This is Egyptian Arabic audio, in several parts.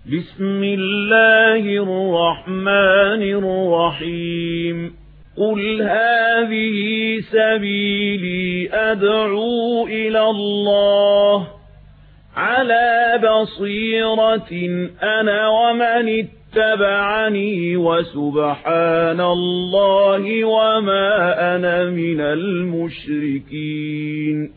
بسم الله الرحمن الرحيم قل هذه سبيلي أدعو إلى الله على بصيرة أنا ومن اتبعني وسبحان الله وما أنا من المشركين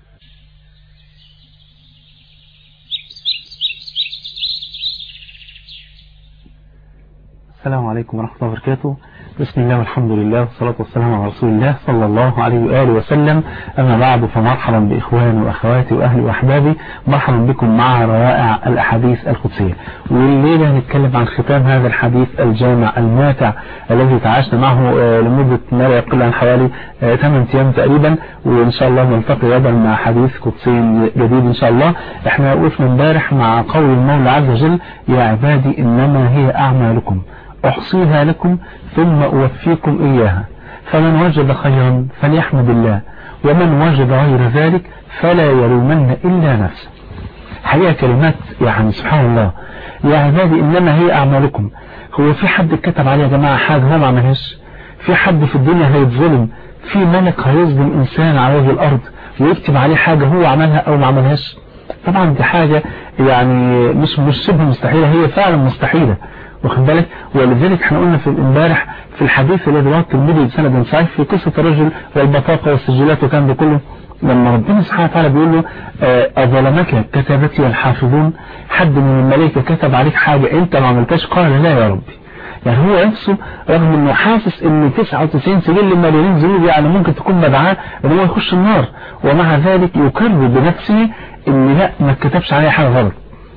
السلام عليكم ورحمة الله وبركاته بسم الله والحمد لله والصلاة والسلام على رسول الله صلى الله عليه وآله وسلم أما بعد فمرحبا بإخواني وأخواتي وأهلي وأحبابي مرحبا بكم مع روائع الأحاديث القدسية والليلة هنتكلم عن ختام هذا الحديث الجامع الماتع الذي تعاشنا معه لمدة ما لا يقل عن حوالي 8 أيام تقريبا وإن شاء الله نلتقي غدا مع حديث قدسي جديد إن شاء الله احنا وقفنا امبارح مع قول المولى عز وجل يا عبادي إنما هي أعمالكم أحصيها لكم ثم أوفيكم إياها فمن وجد خيرا فليحمد الله ومن وجد غير ذلك فلا يلومن إلا نفسه حقيقة كلمات يعني سبحان الله يا عبادي إنما هي أعمالكم هو في حد كتب عليه يا جماعة حاجة هو ما عملهاش في حد في الدنيا هيتظلم في ملك هيظلم إنسان على وجه الأرض ويكتب عليه حاجة هو عملها أو ما عملهاش طبعا دي حاجة يعني مش مش شبه مستحيلة هي فعلا مستحيلة واخد بالك ولذلك احنا قلنا في امبارح في الحديث الذي رواه الترمذي بسند صحيح في قصة الرجل والبطاقة والسجلات وكان ده كله لما ربنا سبحانه وتعالى بيقول له أظلمك كتبتي والحافظون حد من الملائكة كتب عليك حاجة انت ما عملتهاش قال لا يا ربي يعني هو نفسه رغم انه حاسس ان 99 سجل مليونين ذنوب يعني ممكن تكون مدعاه ان هو يخش النار ومع ذلك يقر بنفسه ان لا ما كتبش عليه حاجة غلط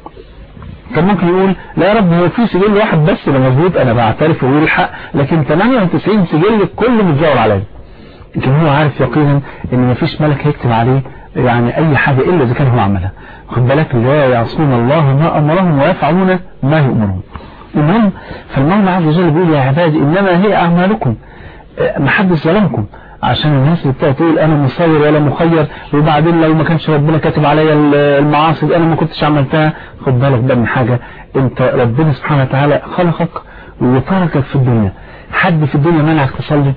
كان ممكن يقول لا يا رب هو في سجل واحد بس اللي مظبوط انا بعترف واقول الحق لكن 98 سجل كله متزور عليا لكن هو عارف يقينا ان مفيش ملك هيكتب عليه يعني اي حاجة الا اذا كان هو عملها خد بالك لا يعصون الله ما امرهم ويفعلون ما يؤمرون المهم فالمولى عز وجل بيقول يا عبادي انما هي اعمالكم ما حدش ظلمكم عشان الناس اللي بتقعد تقول انا مسير ولا مخير وبعدين لو ما كانش ربنا كاتب عليا المعاصي انا ما كنتش عملتها خد بالك ده من حاجة انت ربنا سبحانه وتعالى خلقك وتركك في الدنيا حد في الدنيا منعك تصلي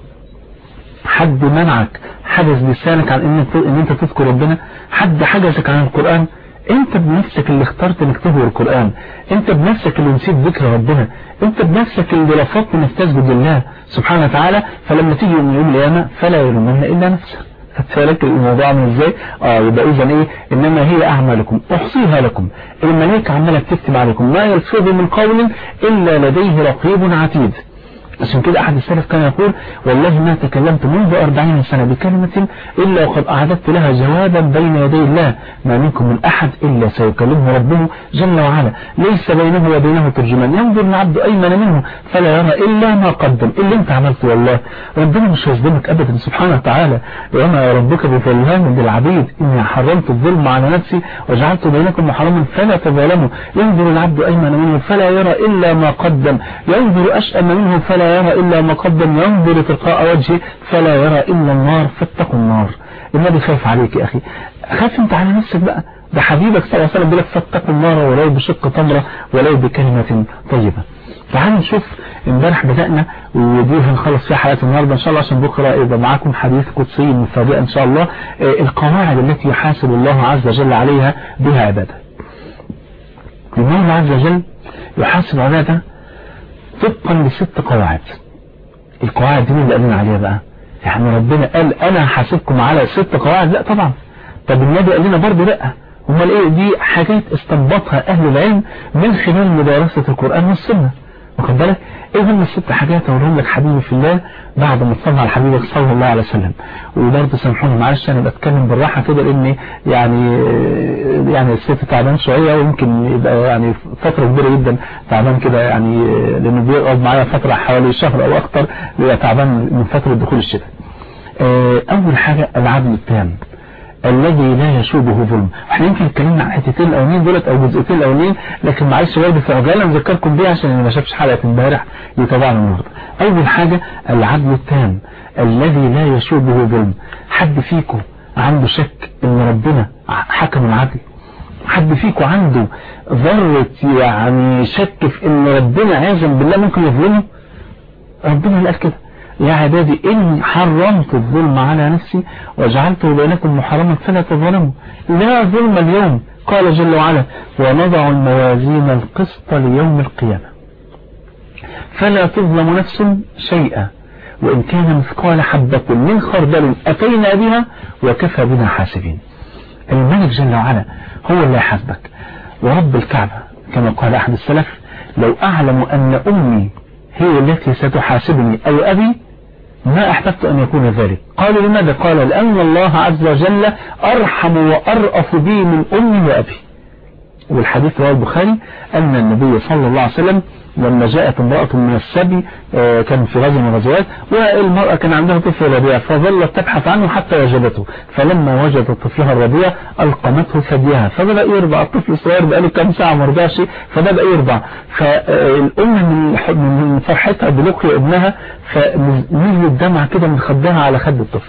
حد منعك حجز لسانك عن ان ان انت تذكر ربنا حد حجزك عن القرآن انت بنفسك اللي اخترت انك تهوى القرآن انت بنفسك اللي نسيت ذكر ربنا انت بنفسك اللي رفضت انك تسجد لله سبحانه وتعالى فلما تيجي يوم يوم القيامة فلا يلومن الا نفسه فالك الموضوع عامل ازاي اه يبقى اذا ايه انما هي اعمالكم احصيها لكم الملائكه عماله بتكتب عليكم ما يلفظ من قول الا لديه رقيب عتيد عشان كده أحد السلف كان يقول والله ما تكلمت منذ أربعين سنة بكلمة إلا وقد أعددت لها جوابا بين يدي الله ما منكم من أحد إلا سيكلمه ربه جل وعلا ليس بينه وبينه ترجمان ينظر العبد أيمن منه فلا يرى إلا ما قدم اللي انت عملته والله ربنا مش هيظلمك أبدا سبحانه وتعالى وما ربك بظلام للعبيد إني حرمت الظلم على نفسي وجعلت بينكم محرما فلا تظالموا ينظر العبد أيمن منه فلا يرى إلا ما قدم ينظر أشأم منه فلا يرى إلا ما قدم ينظر تلقاء وجهه فلا يرى إلا النار فاتقوا النار النبي خايف عليك يا أخي خاف انت على نفسك بقى ده حبيبك صلى الله عليه وسلم بيقول لك فاتقوا النار ولو بشق تمرة ولو بكلمة طيبة تعالوا نشوف امبارح بدأنا ودي هنخلص فيها حلقة النهاردة ان شاء الله عشان بكرة يبقى معاكم حديث قدسي مفاجئ ان شاء الله القواعد التي يحاسب الله عز وجل عليها بها عباده الله عز وجل يحاسب عباده طبقا لست قواعد القواعد دي اللي قالنا عليها بقى يعني ربنا قال انا هحاسبكم على ست قواعد لا طبعا طب النبي قال لنا برضه لا امال ايه دي حاجات استنبطها اهل العلم من خلال مدارسة القرآن والسنة واخد بالك ايه هم الست حاجات اقولهم لك حبيبي في الله بعد ما تصلي على حبيبك صلى الله عليه وسلم وبرضه سامحوني معلش انا بتكلم بالراحه كده لان يعني يعني الست تعبان شويه ويمكن يبقى يعني فتره كبيره جدا تعبان كده يعني لانه بيقعد معايا فتره حوالي شهر او اكتر بيبقى تعبان من فتره دخول الشتاء اول حاجه العدل التام الذي لا يشوبه ظلم احنا يمكن اتكلمنا عن حتتين الاولين دولت او جزئيتين الاولين لكن معلش برضه في عجاله نذكركم بيها عشان اللي ما شافش حلقه امبارح يتابعنا النهارده اول حاجه العدل التام الذي لا يشوبه ظلم حد فيكم عنده شك ان ربنا حكم العدل حد فيكم عنده ذرة يعني شك في ان ربنا عياذا بالله ممكن يظلمه ربنا اللي قال كده يا عبادي إني حرمت الظلم على نفسي وجعلته بينكم محرما فلا تظلموا لا ظلم اليوم قال جل وعلا ونضع الموازين القسط ليوم القيامة فلا تظلم نفس شيئا وإن كان مثقال حبة من خردل أتينا بها وكفى بنا حاسبين الملك جل وعلا هو اللي يحاسبك ورب الكعبة كما قال أحد السلف لو أعلم أن أمي هي التي ستحاسبني أو أبي ما أحببت أن يكون ذلك قالوا لماذا قال لأن الله عز وجل أرحم وأرأف بي من أمي وأبي والحديث رواه البخاري أن النبي صلى الله عليه وسلم لما جاءت امرأة من السبي كان في غزو من الغزوات والمرأة كان عندها طفل رضيع فظلت تبحث عنه حتى وجدته فلما وجدت طفلها الرضيع ألقمته ثديها فبدأ يرضع الطفل الصغير بقاله كم ساعة ما رضعش فبدأ يرضع فالأم من فرحتها بلقي ابنها فنزل الدمع كده من خدها على خد الطفل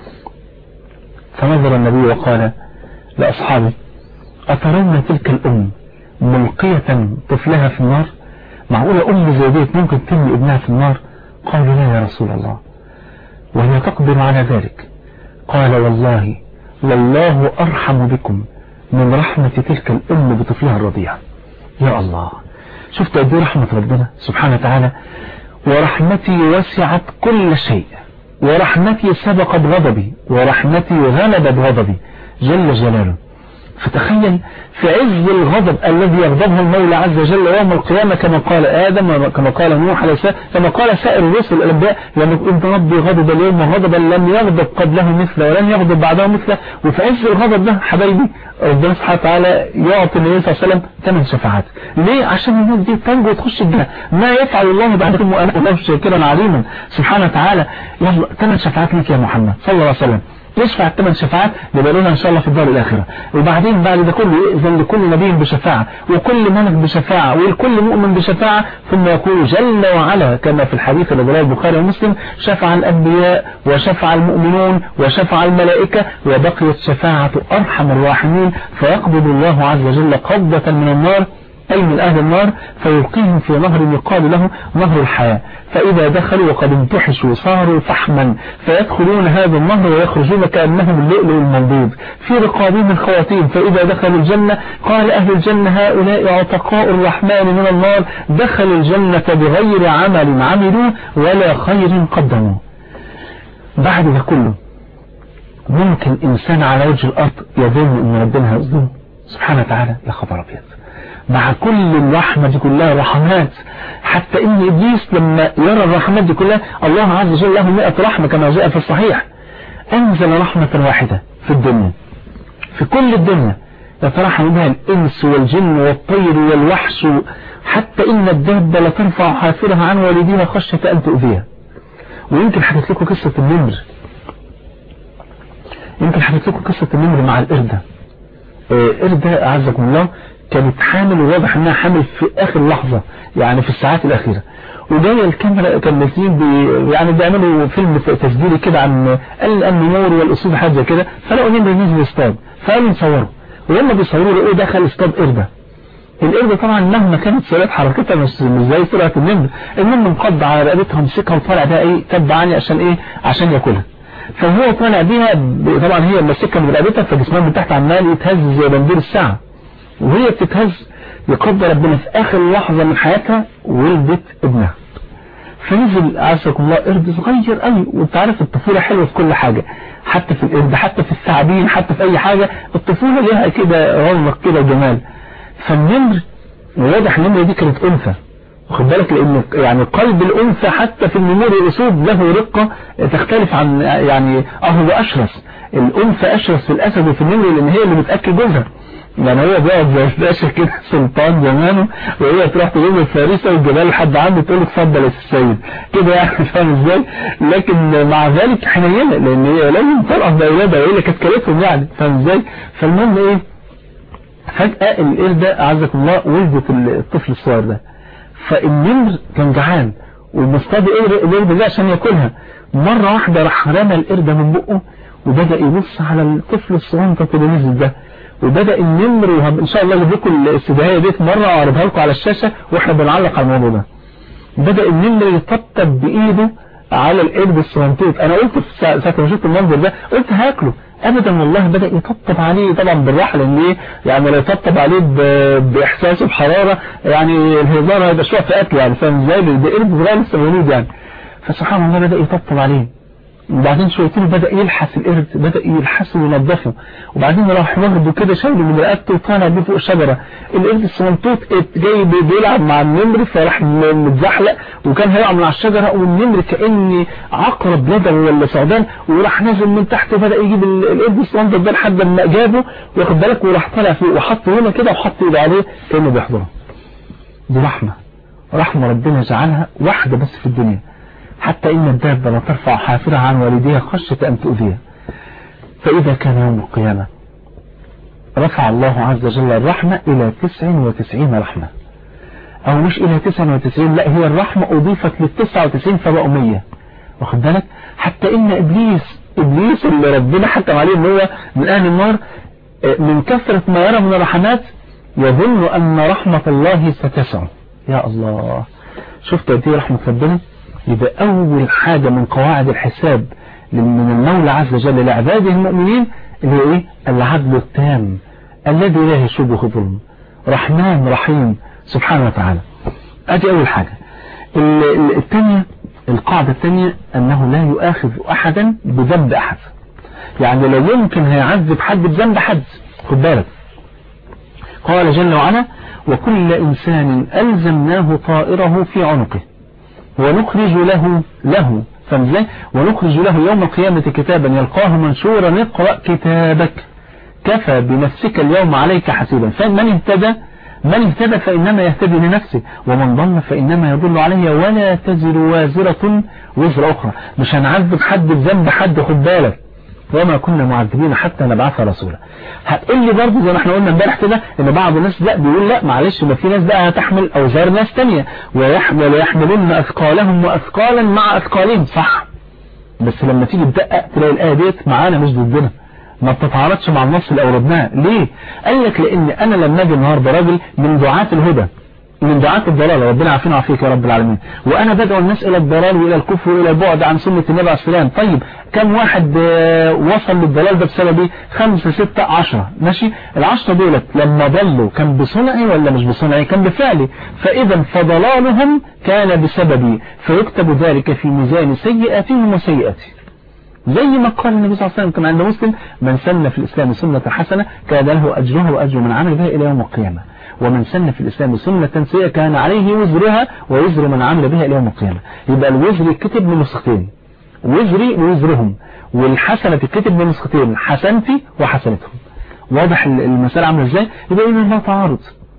فنظر النبي وقال لأصحابه أترون تلك الأم ملقية طفلها في النار معقولة أم زي ديت ممكن ترمي ابنها في النار قالوا لا يا رسول الله وهي تقدر على ذلك قال والله والله أرحم بكم من رحمة تلك الأم بطفلها الرضيع يا الله شفت قد رحمة ربنا سبحانه وتعالى ورحمتي وسعت كل شيء ورحمتي سبقت غضبي ورحمتي غلبت غضبي جل جلاله فتخيل في عز الغضب الذي يغضبه المولى عز وجل يوم القيامة كما قال آدم كما قال نوح عليه السلام كما قال سائر الرسل الأنبياء لما إن ربي غضب اليوم غضبا لم يغضب قبله مثله ولم يغضب بعده مثله وفي عز الغضب ده حبايبي ربنا سبحانه وتعالى يعطي النبي صلى الله عليه وسلم ثمان شفاعات ليه عشان الناس دي تنجو وتخش الجنة ما يفعل الله بعدكم وأنا الله شاكرا عليما سبحانه وتعالى يلا ثمان شفاعات لك يا محمد صلى الله عليه وسلم يشفع الثمان شفاعات نبقى لنا ان شاء الله في الدار الاخره وبعدين بعد ده كله يأذن لكل نبي بشفاعه وكل ملك بشفاعه ولكل مؤمن بشفاعه ثم يقول جل وعلا كما في الحديث الذي رواه البخاري ومسلم شفع الانبياء وشفع المؤمنون وشفع الملائكه وبقيت شفاعه ارحم الراحمين فيقبض الله عز وجل قبضه من النار أي من أهل النار فيلقيهم في نهر يقال له نهر الحياة فإذا دخلوا وقد امتحشوا صاروا فحما فيدخلون هذا النهر ويخرجون كأنهم اللؤلؤ المنضود في رقابهم الخواتيم فإذا دخلوا الجنة قال أهل الجنة هؤلاء عتقاء الرحمن من النار دخلوا الجنة بغير عمل عملوا ولا خير قدموا بعد ده كله ممكن إنسان على وجه الأرض يظن أن ربنا هيظلمه سبحانه وتعالى يا خبر أبيض مع كل الرحمة دي كلها رحمات حتى ان ابليس لما يرى الرحمات دي كلها الله عز وجل له مئة رحمة كما جاء في الصحيح انزل رحمة واحدة في الدنيا في كل الدنيا يترحم بها الانس والجن والطير والوحش حتى ان الدابة لترفع حافرها عن والديها خشية ان تؤذيها ويمكن حدث لكم قصة النمر يمكن حدث لكم قصة النمر مع القردة قردة اعزكم الله كانت حامل وواضح انها حامل في اخر لحظة يعني في الساعات الاخيرة وجاية الكاميرا كان نازلين بي يعني بيعملوا فيلم تسجيلي كده عن النمور والاسود حاجة كده فلقوا نمر نزل اصطاد فقالوا نصوره ولما بيصوروا لقوا دخل اصطاد قردة القردة طبعا مهما كانت سرعة حركتها مش مش زي سرعة النمر النمر مقضى على رقبتها مسكها وطالع بيها ايه تبع عني عشان ايه عشان ياكلها فهو طالع بيها طبعا هي ماسكها من رقبتها فجسمها من تحت عمال يتهز زي بندير الساعة وهي بتتهز يقدر ربنا في اخر لحظة من حياتها ولدت ابنها فنزل عزكم الله قرد صغير قوي وانت عارف الطفولة حلوة في كل حاجة حتى في القرد حتى في الثعابين حتى في اي حاجة الطفولة ليها كده رونق كده وجمال فالنمر واضح النمر دي كانت انثى واخد بالك لان يعني قلب الانثى حتى في النمور الاسود له رقة تختلف عن يعني اهو اشرس الانثى اشرس في الاسد وفي النمر لان هي اللي بتاكل جوزها يعني هو بيقعد زي الباشا كده سلطان زمانه وهي تروح تجيب الفارسة والجبال لحد عنده تقول له اتفضل يا السيد كده يعني فاهم ازاي لكن مع ذلك حنينه لان هي لازم ترقص باولادها وهي اللي كانت كلتهم يعني فاهم ازاي فالمهم ايه فجأة القردة أعزكم الله ولدت الطفل الصغير ده فالنمر كان جعان والمصطاد القردة ده عشان ياكلها مرة واحدة راح رمى القردة من بقه وبدأ يبص على الطفل الصغير اللي نزل ده وبدأ النمر وهم ان شاء الله اجيب لكم الاستدعاء ديت مرة واعرضها لكم على الشاشة واحنا بنعلق على الموضوع ده بدأ النمر يطبطب بايده على القرد الصغنطوط انا قلت في ساعة ما شفت المنظر ده قلت هاكله ابدا والله بدأ يطبطب عليه طبعا بالراحة لان ايه يعني لو يطبطب عليه باحساسه بحرارة يعني الهزار هيبقى شوية في قتله يعني فاهم ازاي ده قرد صغير لسه مولود يعني فسبحان الله بدأ يطبطب عليه وبعدين شويتين بدأ يلحس القرد بدأ يلحسه وينظفه وبعدين راح واخده كده شايله من رقبته وطالع بيه فوق الشجرة القرد الصغنطوط جاي بيلعب مع النمر فراح متزحلق وكان هيقع من على الشجرة والنمر كأن عقرب لدغ ولا ثعبان وراح نازل من تحت وبدأ يجيب القرد الصغنطوط ده لحد ما جابه واخد بالك وراح طالع فيه وحطه هنا كده وحط ايده عليه كأنه بيحضره دي رحمة رحمة ربنا جعلها واحدة بس في الدنيا حتى إن الدابة لا ترفع حافرها عن والديها خشية أن تؤذيها فإذا كان يوم القيامة رفع الله عز وجل الرحمة إلى 99 رحمة أو مش إلى 99 لا هي الرحمة أضيفت لل 99 فبقوا 100 واخد بالك حتى إن إبليس إبليس اللي ربنا حكم عليه إن هو من أهل النار من كثرة ما يرى من الرحمات يظن أن رحمة الله ستسع يا الله شفت قد ايه رحمة ربنا يبقى أول حاجة من قواعد الحساب من المولى عز وجل لعباده المؤمنين اللي هو إيه العدل التام الذي لا يشبه ظلم رحمن رحيم سبحانه وتعالى أدي أول حاجة الثانية القاعدة الثانية أنه لا يؤاخذ أحدا بذنب أحد يعني لا يمكن هيعذب حد بذنب حد خد بالك قال جل وعلا وكل إنسان ألزمناه طائره في عنقه ونخرج له له فمزاي ونخرج له يوم القيامة كتابا يلقاه منشورا اقرأ كتابك كفى بنفسك اليوم عليك حسيبا فمن اهتدى من اهتدى فإنما يهتدي لنفسه ومن ضل فإنما يضل عليه ولا تزر وازرة وزر أخرى مش هنعذب حد بذنب حد خد بالك وما كنا معذبين حتى نبعث رسولا هتقول لي برضه زي ما احنا قلنا امبارح كده ان بعض الناس لا بيقول لا معلش ما في ناس بقى هتحمل اوزار ناس تانية ويحمل ويحملون اثقالهم واثقالا مع اثقالهم صح بس لما تيجي تدقق تلاقي الايه ديت معانا مش ضدنا ما بتتعارضش مع النص اللي اوردناه ليه قال لك لان انا لما اجي النهارده راجل من دعاة الهدى من دعاة الضلال ربنا عافينا وعافيك يا رب العالمين وأنا بدعو الناس إلى الضلال وإلى الكفر وإلى البعد عن سنة النبي عليه السلام طيب كم واحد وصل للضلال ده بسبب ايه خمسة ستة عشرة ماشي العشرة دولت لما ضلوا كان بصنعي ولا مش بصنعي كان بفعلي فإذا فضلالهم كان بسببي فيكتب ذلك في ميزان سيئاتهم وسيئاتي زي ما قال النبي صلى الله عليه وسلم كما عند مسلم من سن في الإسلام سنة حسنة كان له أجرها وأجر من عمل بها إلى يوم القيامة ومن سن في الإسلام سنة سيئة كان عليه وزرها ووزر من عمل بها إلى يوم القيامة يبقى الوزر كتب من نسختين وزري ووزرهم والحسنة تتكتب من نسختين حسنتي وحسنتهم واضح المسألة عاملة ازاي يبقى إذن لا تعارض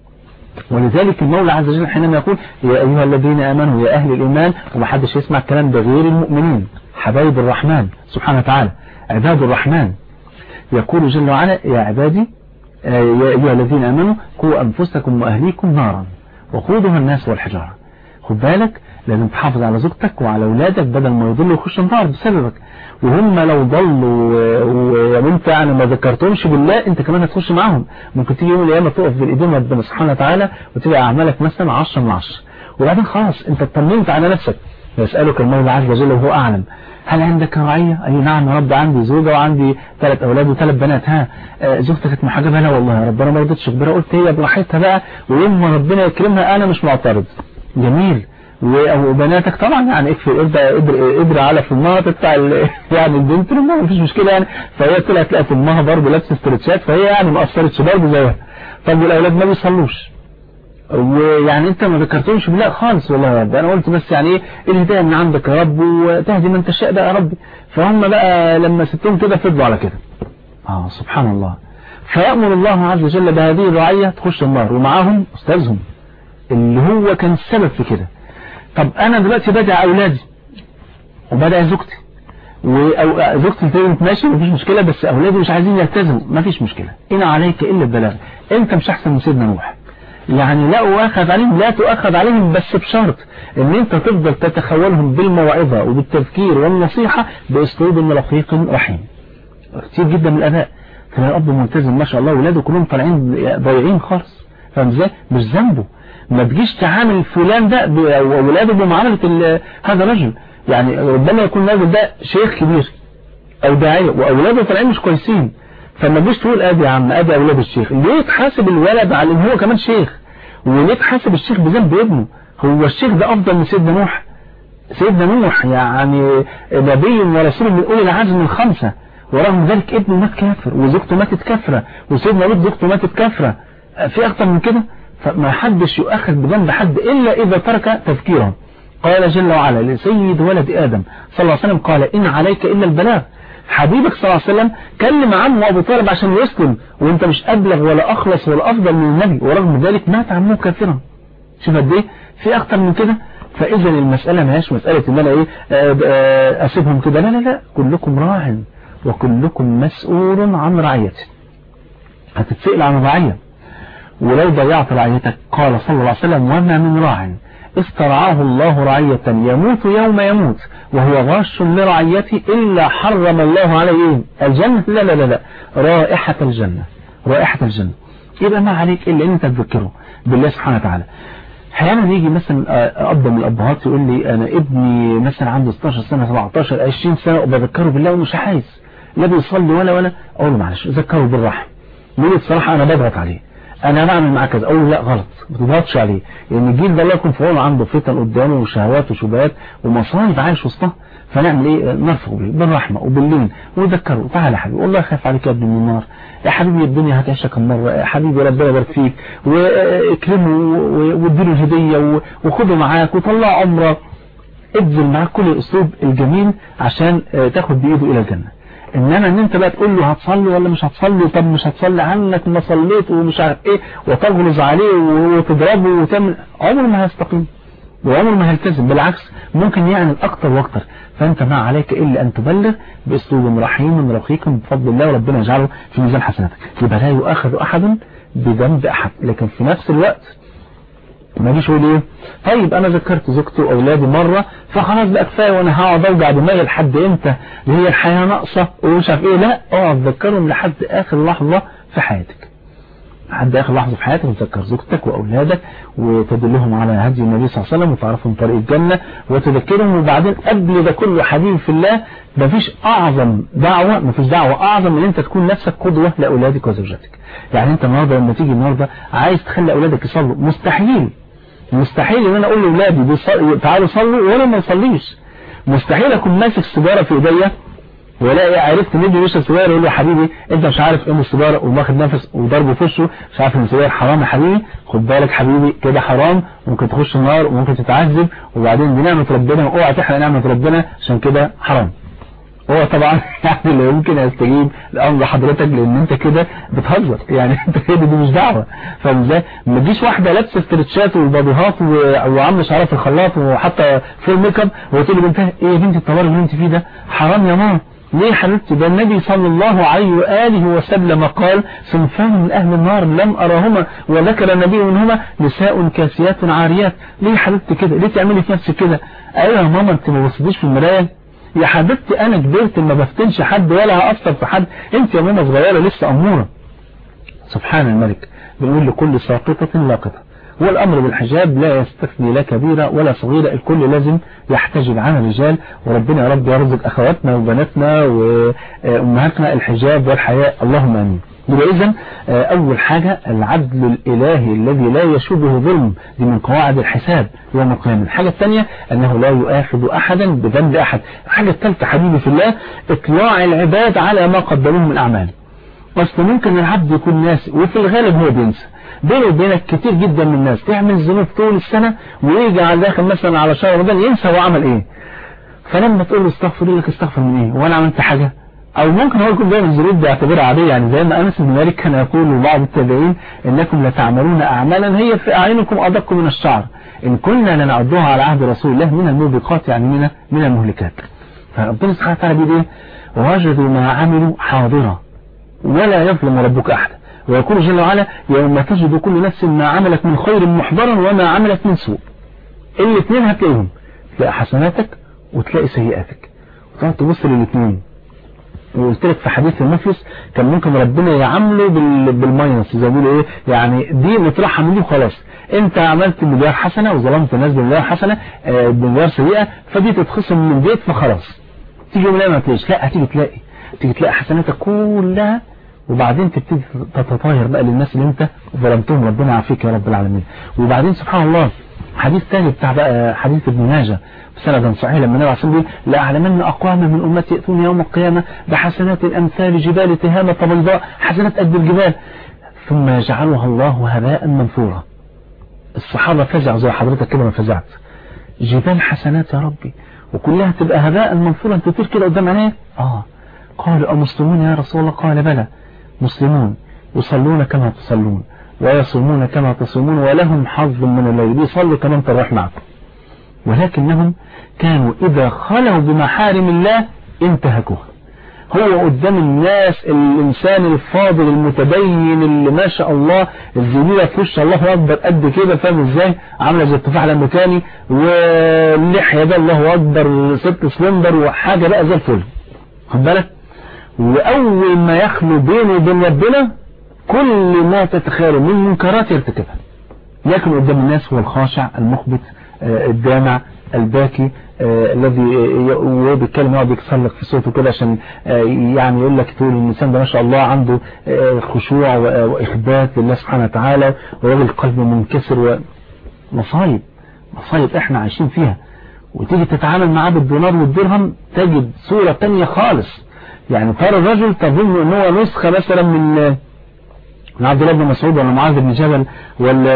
ولذلك المولى عز وجل حينما يقول يا أيها الذين آمنوا يا أهل الإيمان ومحدش يسمع الكلام ده غير المؤمنين حبايب الرحمن سبحانه وتعالى عباد الرحمن يقول جل وعلا يا عبادي يا أيها الذين آمنوا قوا أنفسكم وأهليكم نارا وقودها الناس والحجارة خد بالك لازم تحافظ على زوجتك وعلى أولادك بدل ما يضلوا يخشوا النار بسببك وهم لو ضلوا وانت يعني ما ذكرتهمش بالله انت كمان هتخش معاهم ممكن تيجي يوم القيامة تقف بالايدين ربنا سبحانه وتعالى وتبقى اعمالك مثلا 10 من 10 وبعدين خلاص انت اطمنت على نفسك يسألك المولى عز وجل وهو أعلم هل عندك رعية أي نعم يا رب عندي زوجة وعندي ثلاث أولاد وثلاث بنات ها زوجتك كانت محجبة لا والله يا رب أنا ما رضيتش أخبرها قلت هي براحتها بقى ويوم ما ربنا يكرمها أنا مش معترض جميل وبناتك طبعا يعني اكفي قدر على في امها تطلع يعني البنت ما فيش مشكله يعني فهي طلعت لقت امها برضه لابسه استرتشات فهي يعني ما اثرتش برضه زيها طب والاولاد ما بيصلوش ويعني انت ما ذكرتهمش بالله خالص والله يا رب انا قلت بس يعني ايه الهدايه من عندك يا رب وتهدي من تشاء بقى يا ربي فهم بقى لما سبتهم كده فضلوا على كده اه سبحان الله فيأمر الله عز وجل بهذه الرعية تخش النار ومعاهم استاذهم اللي هو كان السبب في كده طب انا دلوقتي بدع اولادي وبدع زوجتي وزوجتي تقول ماشي مفيش مشكلة بس اولادي مش عايزين يلتزموا مفيش مشكلة ان عليك الا البلاغ انت مش احسن من سيدنا نوح يعني لا أؤخذ عليهم لا تؤخذ عليهم بس بشرط ان انت تفضل تتخولهم بالموعظة وبالتذكير والنصيحة باسلوب رقيق رحيم كتير جدا من الاباء تلاقي الاب ملتزم ما شاء الله ولاده كلهم طالعين ضايعين خالص فاهم ازاي مش ذنبه ما تجيش تعامل فلان ده ولاده بمعامله هذا الرجل يعني ربما يكون الراجل ده شيخ كبير او داعيه واولاده طالعين مش كويسين فما تجيش تقول ادي يا عم ادي اولاد الشيخ ليه تحاسب الولد على ان هو كمان شيخ وليه تحاسب الشيخ بذنب ابنه هو الشيخ ده افضل من سيدنا نوح سيدنا نوح يعني نبي ورسول من اولي العزم الخمسه ورغم ذلك ابنه مات كافر وزوجته ماتت كافره وسيدنا لوط زوجته ماتت كافره في اكتر من كده فما حدش يؤخذ بذنب حد الا اذا ترك تفكيره قال جل وعلا لسيد ولد ادم صلى الله عليه وسلم قال ان عليك الا البلاغ حبيبك صلى الله عليه وسلم كلم عمه ابو طالب عشان يسلم وانت مش ابلغ ولا اخلص ولا افضل من النبي ورغم ذلك مات عمه كافرا شوف قد ايه في اكتر من كده فاذا المساله ما هيش مساله ان انا ايه اسيبهم كده لا لا لا كلكم راع وكلكم مسؤول عن رعيته هتتسأل عن الرعية ولو ضيعت رعيتك قال صلى الله عليه وسلم وما من راع استرعاه الله رعية يموت يوم يموت وهو غاش لرعيته إلا حرم الله عليه الجنة لا لا لا لا رائحة الجنة رائحة الجنة يبقى ما عليك إلا أن تذكره بالله سبحانه وتعالى احيانا يجي مثلا اب من الابهات يقول لي انا ابني مثلا عنده 16 سنه 17 20 سنه وبذكره بالله ومش عايز لا بيصلي ولا ولا اقول له معلش ذكره بالرحمه يقول لي بصراحه انا بضغط عليه انا بعمل معاه كذا اقول له لا غلط ما تضغطش عليه لان الجيل ده الله يكون في عونه عنده فتن قدامه وشهوات وشبهات ومصايب عايش وسطها فنعمل ايه نرفق به بالرحمه وباللين ونذكره تعالى يا حبيبي والله خايف عليك يا ابني من النار يا حبيبي الدنيا هتعيشك كم مره يا حبيبي ربنا يبارك فيك واكرمه واديله الهديه وخده معاك وطلع عمره ابذل معاك كل الاسلوب الجميل عشان تاخد بايده الى الجنه انما ان انت بقى تقول له هتصلي ولا مش هتصلي طب مش هتصلي عنك ما صليت ومش عارف ايه وتغلظ عليه وتضربه وتعمل عمره ما هيستقيم وعمره ما هيلتزم بالعكس ممكن يعمل اكتر واكتر فانت ما عليك الا ان تبلغ باسلوب رحيم رقيق بفضل الله وربنا يجعله في ميزان حسناتك يبقى لا يؤاخذ احد بذنب احد لكن في نفس الوقت ما يجيش يقول ايه طيب انا ذكرت زوجتي واولادي مره فخلاص بقى كفايه وانا هقعد اوجع دماغي لحد امتى اللي هي الحياه ناقصه ومش عارف ايه لا اقعد ذكرهم لحد اخر لحظه في حياتك لحد اخر لحظه في حياتك تذكر زوجتك واولادك وتدلهم على هدي النبي صلى الله عليه وسلم وتعرفهم طريق الجنه وتذكرهم وبعدين قبل ده كله حبيب في الله مفيش اعظم دعوه مفيش دعوه اعظم من انت تكون نفسك قدوه لاولادك وزوجتك يعني انت النهارده لما تيجي النهارده عايز تخلي اولادك يصلوا مستحيل مستحيل ان انا اقول لاولادي تعالوا صلوا وانا ما اصليش مستحيل اكون ماسك سيجاره في ايديا ولاقي عرفت ان ابني بيشرب سيجاره يقول له يا حبيبي انت مش عارف ايه السيجاره وماخد نفس وضربه في وشه مش عارف ان السيجاره حرام يا حبيبي خد بالك حبيبي كده حرام ممكن تخش النار وممكن تتعذب وبعدين دي نعمه ربنا واوعى تحرق نعمه ربنا عشان كده حرام هو طبعا يعني لا يمكن يستجيب لامر حضرتك لان انت كده بتهزر يعني انت كده دي مش دعوه فاهم ازاي ما تجيش واحده لابسه استرتشات والباديهات وعامله شعرها في الخلاط وحتى فول ميك اب وتقول لبنتها ايه يا بنتي الطوارئ اللي انت فيه ده حرام يا ماما ليه يا حبيبتي ده النبي صلى الله عليه وآله وسلم قال صنفان من أهل النار لم أراهما وذكر النبي منهما نساء كاسيات عاريات ليه يا حبيبتي كده ليه تعملي في نفسك كده ايوه يا ماما انت ما بصديش في المرايه يا حبيبتي انا كبرت ما بفتنش حد ولا هأثر في حد انت يا ماما صغيرة لسه امورة سبحان الملك بنقول لكل ساقطة لاقطة والأمر بالحجاب لا يستثني لا كبيرة ولا صغيرة الكل لازم يحتجب عن الرجال وربنا يا رب يرزق أخواتنا وبناتنا وأمهاتنا الحجاب والحياء اللهم آمين يبقى إذن أول حاجة العدل الإلهي الذي لا يشوبه ظلم دي من قواعد الحساب يوم القيامة الحاجة الثانية أنه لا يؤاخذ أحدا بذنب أحد الحاجة الثالثة حبيبي في الله إطلاع العباد على ما قدموه من أعمال أصل ممكن العبد يكون ناسي وفي الغالب هو بينسى بينه وبينك كتير جدا من الناس تعمل ذنوب طول السنة ويجي على داخل مثلا على شهر رمضان ينسى هو عمل ايه فلما تقول له استغفر لك استغفر من ايه وانا عملت حاجة او ممكن هو يكون بيعمل الذنوب بيعتبرها عادية يعني زي ما انس بن مالك كان يقول لبعض التابعين انكم لتعملون اعمالا هي في اعينكم ادق من الشعر ان كنا لنعدها على عهد رسول الله من الموبقات يعني من من المهلكات فربنا سبحانه وتعالى بيقول ايه وجدوا ما عملوا حاضرا ولا يظلم ربك احدا ويقول جل وعلا يوم تجد كل نفس ما عملت من خير محضرا وما عملت من سوء الاثنين هتلاقيهم تلاقي حسناتك وتلاقي سيئاتك وتقعد تبص للاثنين وقلت لك في حديث المفلس كان ممكن ربنا يعامله بال... بالماينس زي ما بيقولوا ايه يعني دي نطرحها من دي وخلاص انت عملت مليار حسنه وظلمت الناس بمليار حسنه آه بمليار سيئه فدي تتخصم من بيت فخلاص تيجي يوم ما تلاقيش لا هتيجي تلاقي تيجي تلاقي حسناتك كلها وبعدين تبتدي تتطاير بقى للناس اللي انت ظلمتهم ربنا يعافيك يا رب العالمين وبعدين سبحان الله حديث تاني بتاع بقى حديث ابن ماجه بسند صحيح لما النبي عليه الصلاه والسلام لأعلمن أقواما من أمتي يأتون يوم القيامة بحسنات أمثال جبال تهامة بيضاء حسنات قد الجبال ثم يجعلها الله هباء منثورا الصحابة فزعوا زي حضرتك كده ما فزعت جبال حسنات يا ربي وكلها تبقى هباء منثورا تطير كده قدام عينيه اه قالوا أمسلمون يا رسول الله قال بلى مسلمون يصلون كما تصلون ويصومون كما تصومون ولهم حظ من الليل بيصلوا كمان تروح معكم ولكنهم كانوا إذا خلوا بمحارم الله انتهكوها هو قدام الناس الإنسان الفاضل المتدين اللي ما شاء الله الزميلة في وش الله أكبر قد كده فاهم ازاي عاملة زي التفاح الأمريكاني واللحية ده الله أكبر ست سلندر وحاجة بقى زي الفل خد بالك وأول ما يخلو بينه وبين ربنا كل ما تتخيله من منكرات يرتكبها لكن قدام الناس هو الخاشع المخبت الدامع الباكي آه الذي وهو بيتكلم يقعد يتصلق في صوته كده عشان آه يعني يقول لك تقول الانسان ده ما شاء الله عنده آه خشوع واخبات لله سبحانه وتعالى وراجل قلبه منكسر ومصايب مصايب احنا عايشين فيها وتيجي تتعامل معاه بالدولار والدرهم تجد صورة تانية خالص يعني ترى الرجل تظن ان هو نسخة مثلا من من عبد الله بن مسعود ولا معاذ بن جبل ولا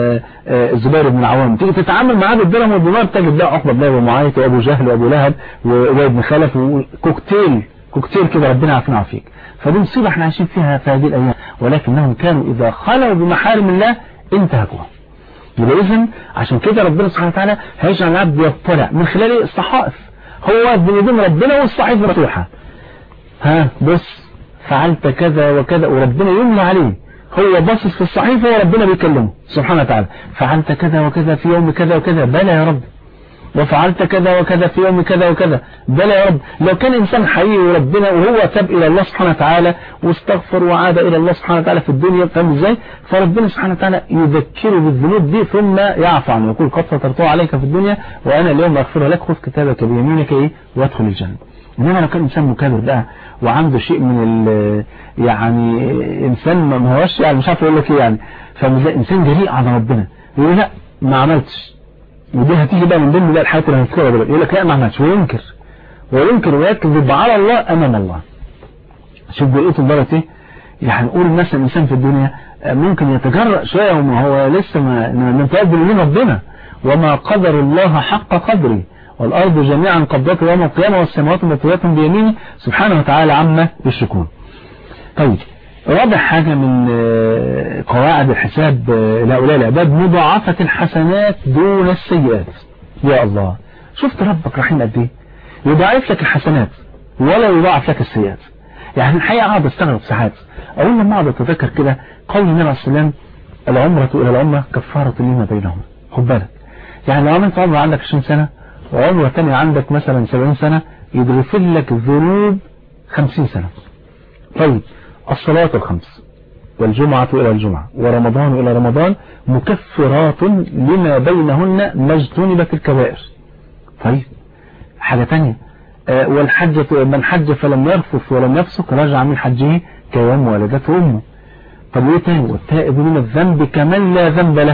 الزبير بن العوام تيجي تتعامل معاه بالدرهم والدولار تجد بقى عقبه بن ابي معيط وابو جهل وابو لهب وابي بن خلف وكوكتيل كوكتيل كده ربنا يعافينا ويعافيك فدي مصيبه احنا عايشين فيها في هذه الايام ولكنهم كانوا اذا خلوا بمحارم الله انتهكوها يبقى اذا عشان كده ربنا سبحانه وتعالى هيجعل العبد يطلع من خلال الصحائف هو بين يدين ربنا والصحيفه مفتوحه ها بص فعلت كذا وكذا وربنا يملى عليه هو باصص في الصحيفة وربنا بيكلمه سبحانه وتعالى فعلت كذا وكذا في يوم كذا وكذا بلى يا رب وفعلت كذا وكذا في يوم كذا وكذا بلى يا رب لو كان إنسان حقيقي وربنا وهو تاب إلى الله سبحانه وتعالى واستغفر وعاد إلى الله سبحانه وتعالى في الدنيا فاهم ازاي فربنا سبحانه وتعالى يذكره بالذنوب دي ثم يعفو عنه يقول قد سترتوه عليك في الدنيا وأنا اليوم أغفرها لك خذ كتابك بيمينك إيه وادخل الجنة إنما لو كان إنسان مكابر بقى وعنده شيء من ال يعني إنسان ما هوش يعني مش عارف أقول لك إيه يعني فإنسان جريء على ربنا يقول لا ما عملتش ودي هتيجي بقى من ضمن بقى الحاجات اللي هنذكرها دلوقتي يقول لك لا ما عملتش وينكر وينكر ويكذب على الله أمام الله شوف جرأته لدرجة إيه يعني نقول مثلا الإنسان في الدنيا ممكن يتجرأ شوية وما هو لسه ما لم تقبل من ربنا وما قدر الله حق قدره والأرض جميعا قبضته يوم القيامة والسماوات مطويات بيمينه سبحانه وتعالى عما يشركون طيب رابع حاجة من قواعد الحساب لهؤلاء العباد مضاعفة الحسنات دون السيئات يا الله شفت ربك رحيم قد ايه يضاعف لك الحسنات ولا يضاعف لك السيئات يعني الحقيقة قاعد استغرب ساعات أقول لما قاعد أتذكر كده قول النبي عليه السلام العمرة إلى العمرة كفارة لما بينهما خد بالك يعني لو عملت عمرة عندك 20 سنة وعمرة تانية عندك مثلا 70 سنة يضرف لك الذنوب 50 سنة طيب الصلاة الخمس والجمعة إلى الجمعة ورمضان إلى رمضان مكفرات لما بينهن ما اجتنبت الكبائر طيب حاجة تانية آه والحجة من حج فلم يرفث ولم يفسق رجع من حجه كيوم ولدته أمه طب وإيه تاني والتائب من الذنب كمن لا ذنب له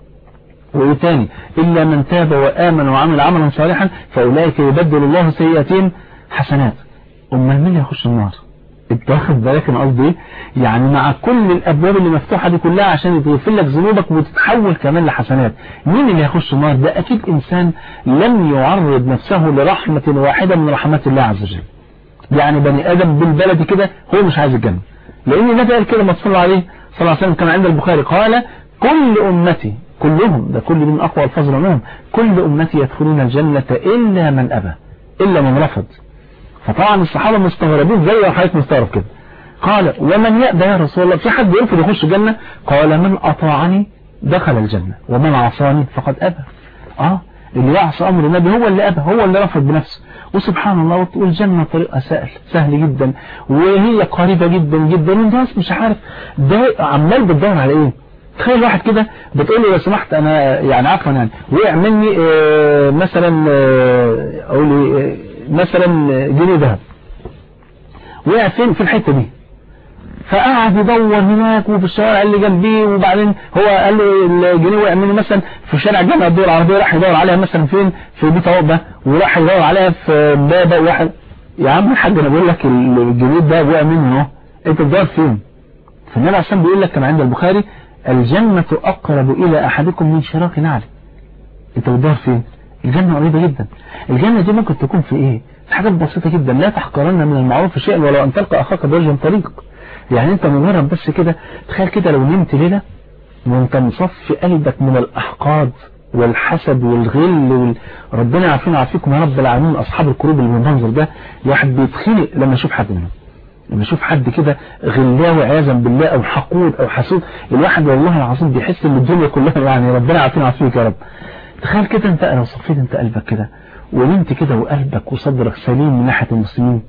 وإيه تاني إلا من تاب وآمن وعمل عملا صالحا فأولئك يبدل الله سيئاتهم حسنات أمال مين يخش النار انت واخد بالك انا قصدي ايه يعني مع كل الابواب اللي مفتوحه دي كلها عشان يغفر لك ذنوبك وتتحول كمان لحسنات مين اللي هيخش النار ده اكيد انسان لم يعرض نفسه لرحمه واحده من رحمات الله عز وجل يعني بني ادم بالبلد كده هو مش عايز الجنه لان النبي قال كده ما صلى عليه صلى الله عليه وسلم كان عند البخاري قال كل امتي كلهم ده كل من اقوى الفضل منهم كل امتي يدخلون الجنه الا من ابى الا من رفض فطبعا الصحابة مستغربين زي حضرتك مستغرب كده قال ومن يأبى يا رسول الله في حد يرفض يخش الجنة قال من أطاعني دخل الجنة ومن عصاني فقد أبى اه اللي يعصى امر النبي هو اللي ابى هو اللي رفض بنفسه وسبحان الله والجنة طريقها سهل سهل جدا وهي قريبة جدا جدا والناس مش عارف ده عمال بتدور على ايه تخيل واحد كده بتقول له لو سمحت انا يعني عفوا يعني وقع مني اه مثلا اه اقول اه مثلا جنيه ذهب وقع فين في الحته دي فقعد يدور هناك وفي الشوارع اللي جنبيه وبعدين هو قال له الجنيه وقع مني مثلا في شارع جامعة الدول العربية راح يدور عليها مثلا فين في بيت عقبة وراح يدور عليها في بابا واحد يا عم الحاج انا بقول لك الجنيه ده وقع مني اهو انت بتدور فين فالنبي عشان بيقول لك كما عند البخاري الجنة أقرب إلى أحدكم من شراك نعل انت بتدور فين الجنة قريبة جدا الجنة دي ممكن تكون في ايه في حاجات بسيطة جدا لا تحقرن من المعروف شيئا ولو أن تلقى أخاك بوجه طريق يعني انت مجرد بس كده تخيل كده لو نمت ليلة وانت مصفي قلبك من الأحقاد والحسد والغل وال... ربنا عارفين عارفيكم يا رب العالمين أصحاب القلوب اللي بالمنظر ده الواحد بيتخنق لما يشوف حد منهم لما يشوف حد كده غلاوي عياذا بالله او حقود او حسود الواحد والله العظيم بيحس ان الدنيا كلها يعني ربنا عارفين عارفيك يا رب تخيل كده انت لو صفيت انت قلبك كده ونمت كده وقلبك وصدرك سليم من ناحية المسلمين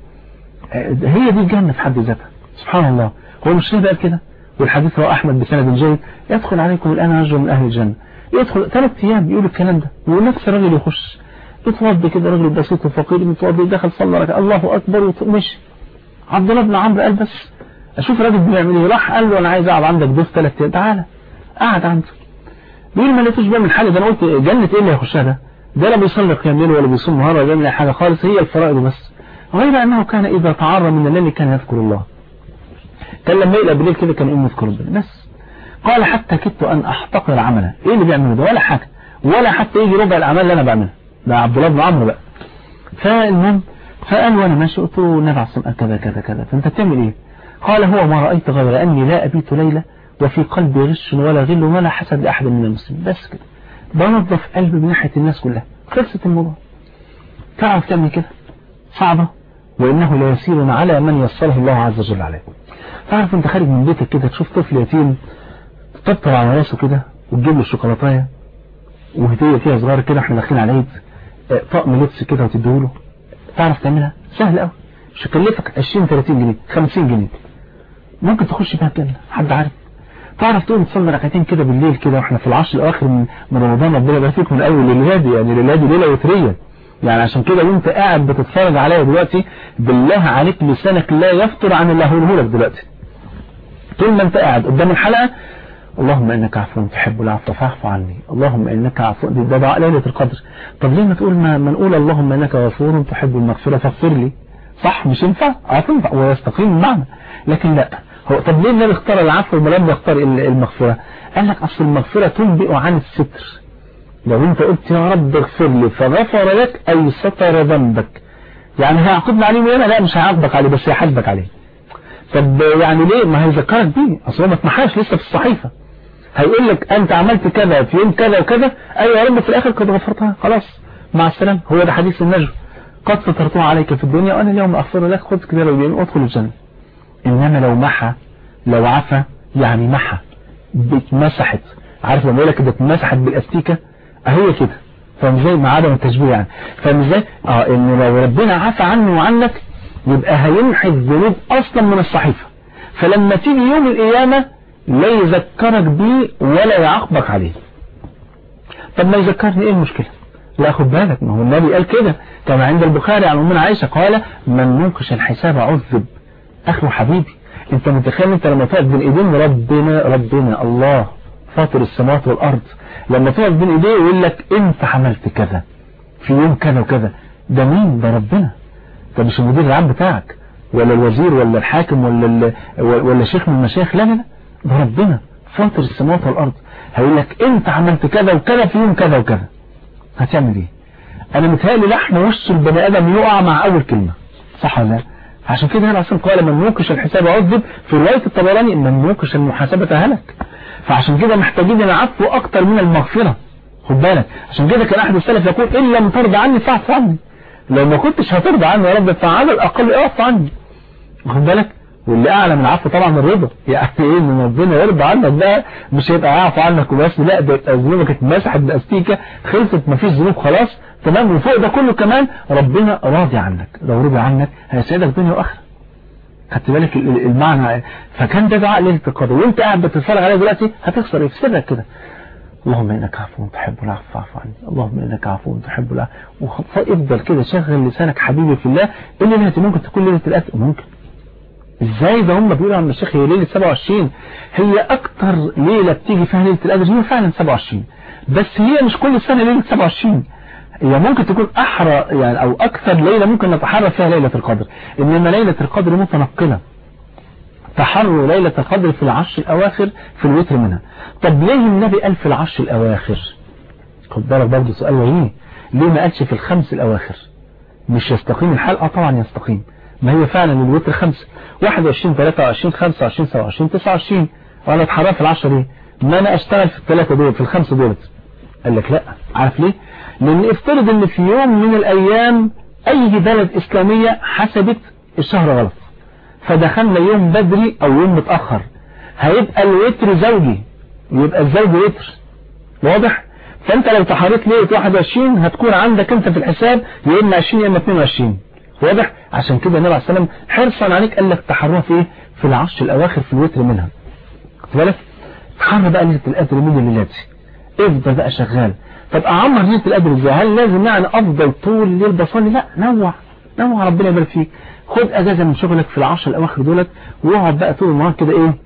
هي دي الجنة في حد ذاتها سبحان الله هو مش ليه قال كده والحديث رواه أحمد بسند جيد يدخل عليكم الآن رجل من أهل الجنة يدخل ثلاث أيام يقول الكلام ده ونفس الراجل يخش يتوضى كده راجل بسيط وفقير يتوضى دخل صلى ركعه الله أكبر ومشي عبد الله بن عمرو قال بس أشوف الراجل بيعمل إيه راح قال له أنا عايز أقعد عندك ضيف ثلاث أيام تعالى قعد عنده بيقول ما لقيتوش بقى من حاجة ده أنا قلت جنة إيه اللي هيخشها ده ده لا بيصلي قيام ليل ولا بيصوم نهار ولا بيعمل حاجة خالص هي الفرائض بس غير أنه كان إذا تعرى من الليل كان يذكر الله كان لما يقلق بالليل كده كان يقوم يذكر ربنا بس قال حتى كدت أن أحتقر عمله إيه اللي بيعمله ده ولا حاجة ولا حتى يجي ربع الأعمال اللي أنا بعملها ده عبد الله بن عمرو بقى فالمهم فقال وأنا ماشي قلت له النبي عليه الصلاة كذا كذا كذا فأنت بتعمل إيه قال هو ما رأيت غير أني لا أبيت ليلة وفي قلبي غش ولا غل ولا حسد لأحد من المسلمين بس كده بنظف قلبي من ناحية الناس كلها خلصت الموضوع تعرف تعمل كده صعبة وإنه لا يسير على من يسره الله عز وجل عليه تعرف انت خارج من بيتك كده تشوف طفل يتيم تطبطب على راسه كده وتجيب له الشوكولاتايه وهديه فيها صغيره كده احنا داخلين على عيد طقم لبس كده وتديهوله تعرف تعملها سهل قوي مش هتكلفك 20 30 جنيه 50 جنيه ممكن تخش بيها الجنه حد عارف تعرف تقوم تصلي ركعتين كده بالليل كده واحنا في العشر الاخر من, من رمضان ربنا يبارك فيك من اول للهادي يعني للهادي ليله وتريه يعني عشان كده وانت قاعد بتتفرج عليا دلوقتي بالله عليك لسانك لا يفطر عن اللي هقوله لك دلوقتي طول ما انت قاعد قدام الحلقة اللهم انك عفو تحب العفو فاعف عني اللهم انك عفو ده دعاء ليلة القدر طب ليه ما تقول ما, ما نقول اللهم انك غفور تحب المغفرة فاغفر لي صح مش ينفع هتنفع ويستقيم المعنى لكن لا هو طب ليه النبي اختار العفو ولم يختار المغفرة قال لك اصل المغفرة تنبئ عن الستر لو انت قلت يا رب اغفر لي فغفر لك اي ستر ذنبك يعني هيعاقبنا عليه وانا لا مش هيعاقبك عليه بس هيحاسبك عليه طب يعني ليه ما هيذكرك بيه اصل هو ما اتمحاش لسه في الصحيفة هيقول لك انت عملت كذا في يوم كذا وكذا ايوه يا رب في الاخر قد غفرتها خلاص مع السلامه هو ده حديث النجم قد سترتها عليك في الدنيا وانا اليوم اغفر لك خذ كده لو اليمين وادخل الجنه انما لو محى لو عفى يعني محى اتمسحت عارف لما يقول لك ده اتمسحت بالاستيكه اهي كده فاهم ازاي مع عدم التشبيه يعني فاهم ازاي اه ان لو ربنا عفى عنه وعنك يبقى هيمحي الذنوب اصلا من الصحيفة فلما تيجي يوم القيامة لا يذكرك بيه ولا يعاقبك عليه طب ما يذكرني ايه المشكلة لا خد بالك ما هو النبي قال كده كما عند البخاري عن امنا عائشة قال من ننقش الحساب عذب اخو حبيبي انت متخيل انت لما تقف بين ايدين ربنا ربنا الله فاطر السماوات والارض لما تقف بين ايديه ويقول لك انت عملت كذا في يوم كذا وكذا ده مين ده ربنا ده مش المدير العام بتاعك ولا الوزير ولا الحاكم ولا ولا شيخ من المشايخ لا لا لا ده ربنا فاطر السماوات والارض هيقول لك انت عملت كذا وكذا في يوم كذا وكذا هتعمل ايه انا متهيألي لحم وش البني ادم يقع مع اول كلمة صح ولا لا عشان كده هنا اصلا قال من يوقش الحساب عذب في رواية الطبراني من يوقش المحاسبة هلك فعشان كده محتاجين العفو اكتر من المغفرة خد بالك عشان كده كان احد السلف يقول ان لم ترضى عني فاعف عني لو ما كنتش هترضى عني يا رب فعلى الاقل اعف عني واخد بالك واللي اعلى من العفو طبعا الرضا يعني ايه ان ربنا يرضى عنك بقى مش هيبقى يعفو عنك وبس لا ده يبقى ذنوبك اتمسحت باستيكه خلصت مفيش ذنوب خلاص تمام وفوق ده كله كمان ربنا راضي عنك لو رضي عنك هيسعدك دنيا واخره خدت بالك المعنى فكان ده دعاء ليله القدر وانت قاعد بتتفرج عليه دلوقتي هتخسر ايه في سرك كده اللهم انك عفو تحب العفو فاعف عني اللهم انك عفو تحب العفو وافضل كده شغل لسانك حبيبي في الله اللي ليله ممكن تكون ليله القتل ممكن ازاي ده هم بيقولوا عن الشيخ هي ليله 27 هي اكتر ليله بتيجي فيها ليله القدر هي فعلا 27 بس هي مش كل سنه ليله 27 هي ممكن تكون احرى يعني او اكثر ليله ممكن نتحرى فيها ليله القدر انما ليله القدر متنقله تحروا ليلة القدر في العشر الأواخر في الوتر منها طب ليه النبي قال في العشر الأواخر خد بالك برضه سؤال وهيه ليه ما قالش في الخمس الأواخر مش يستقيم الحال اه طبعا يستقيم ما هي فعلا الوتر خمسة 21 23 25 27 29 وانا اتحرى في العشر ايه ما انا اشتغل في الثلاثة دول في الخمسة دولت قال لك لا عارف ليه لان افترض ان في يوم من الايام اي بلد اسلامية حسبت الشهر غلط فدخلنا يوم بدري او يوم متأخر هيبقى الوتر زوجي يبقى الزوج وتر واضح فانت لو تحريت ليلة 21 هتكون عندك انت في الحساب يا اما 20 يا اما 22 واضح عشان كده النبي عليه السلام حرصا عليك قال لك تحرها في ايه في العشر الاواخر في الوتر منها خد بالك تحرى بقى ليله القدر من الليلات افضل بقى شغال طب اعمر ليله القدر ازاي هل لازم يعني افضل طول الليل بصلي لا نوع نوع ربنا يبارك فيك خد اجازه من شغلك في العشر الاواخر دولت واقعد بقى طول النهار كده ايه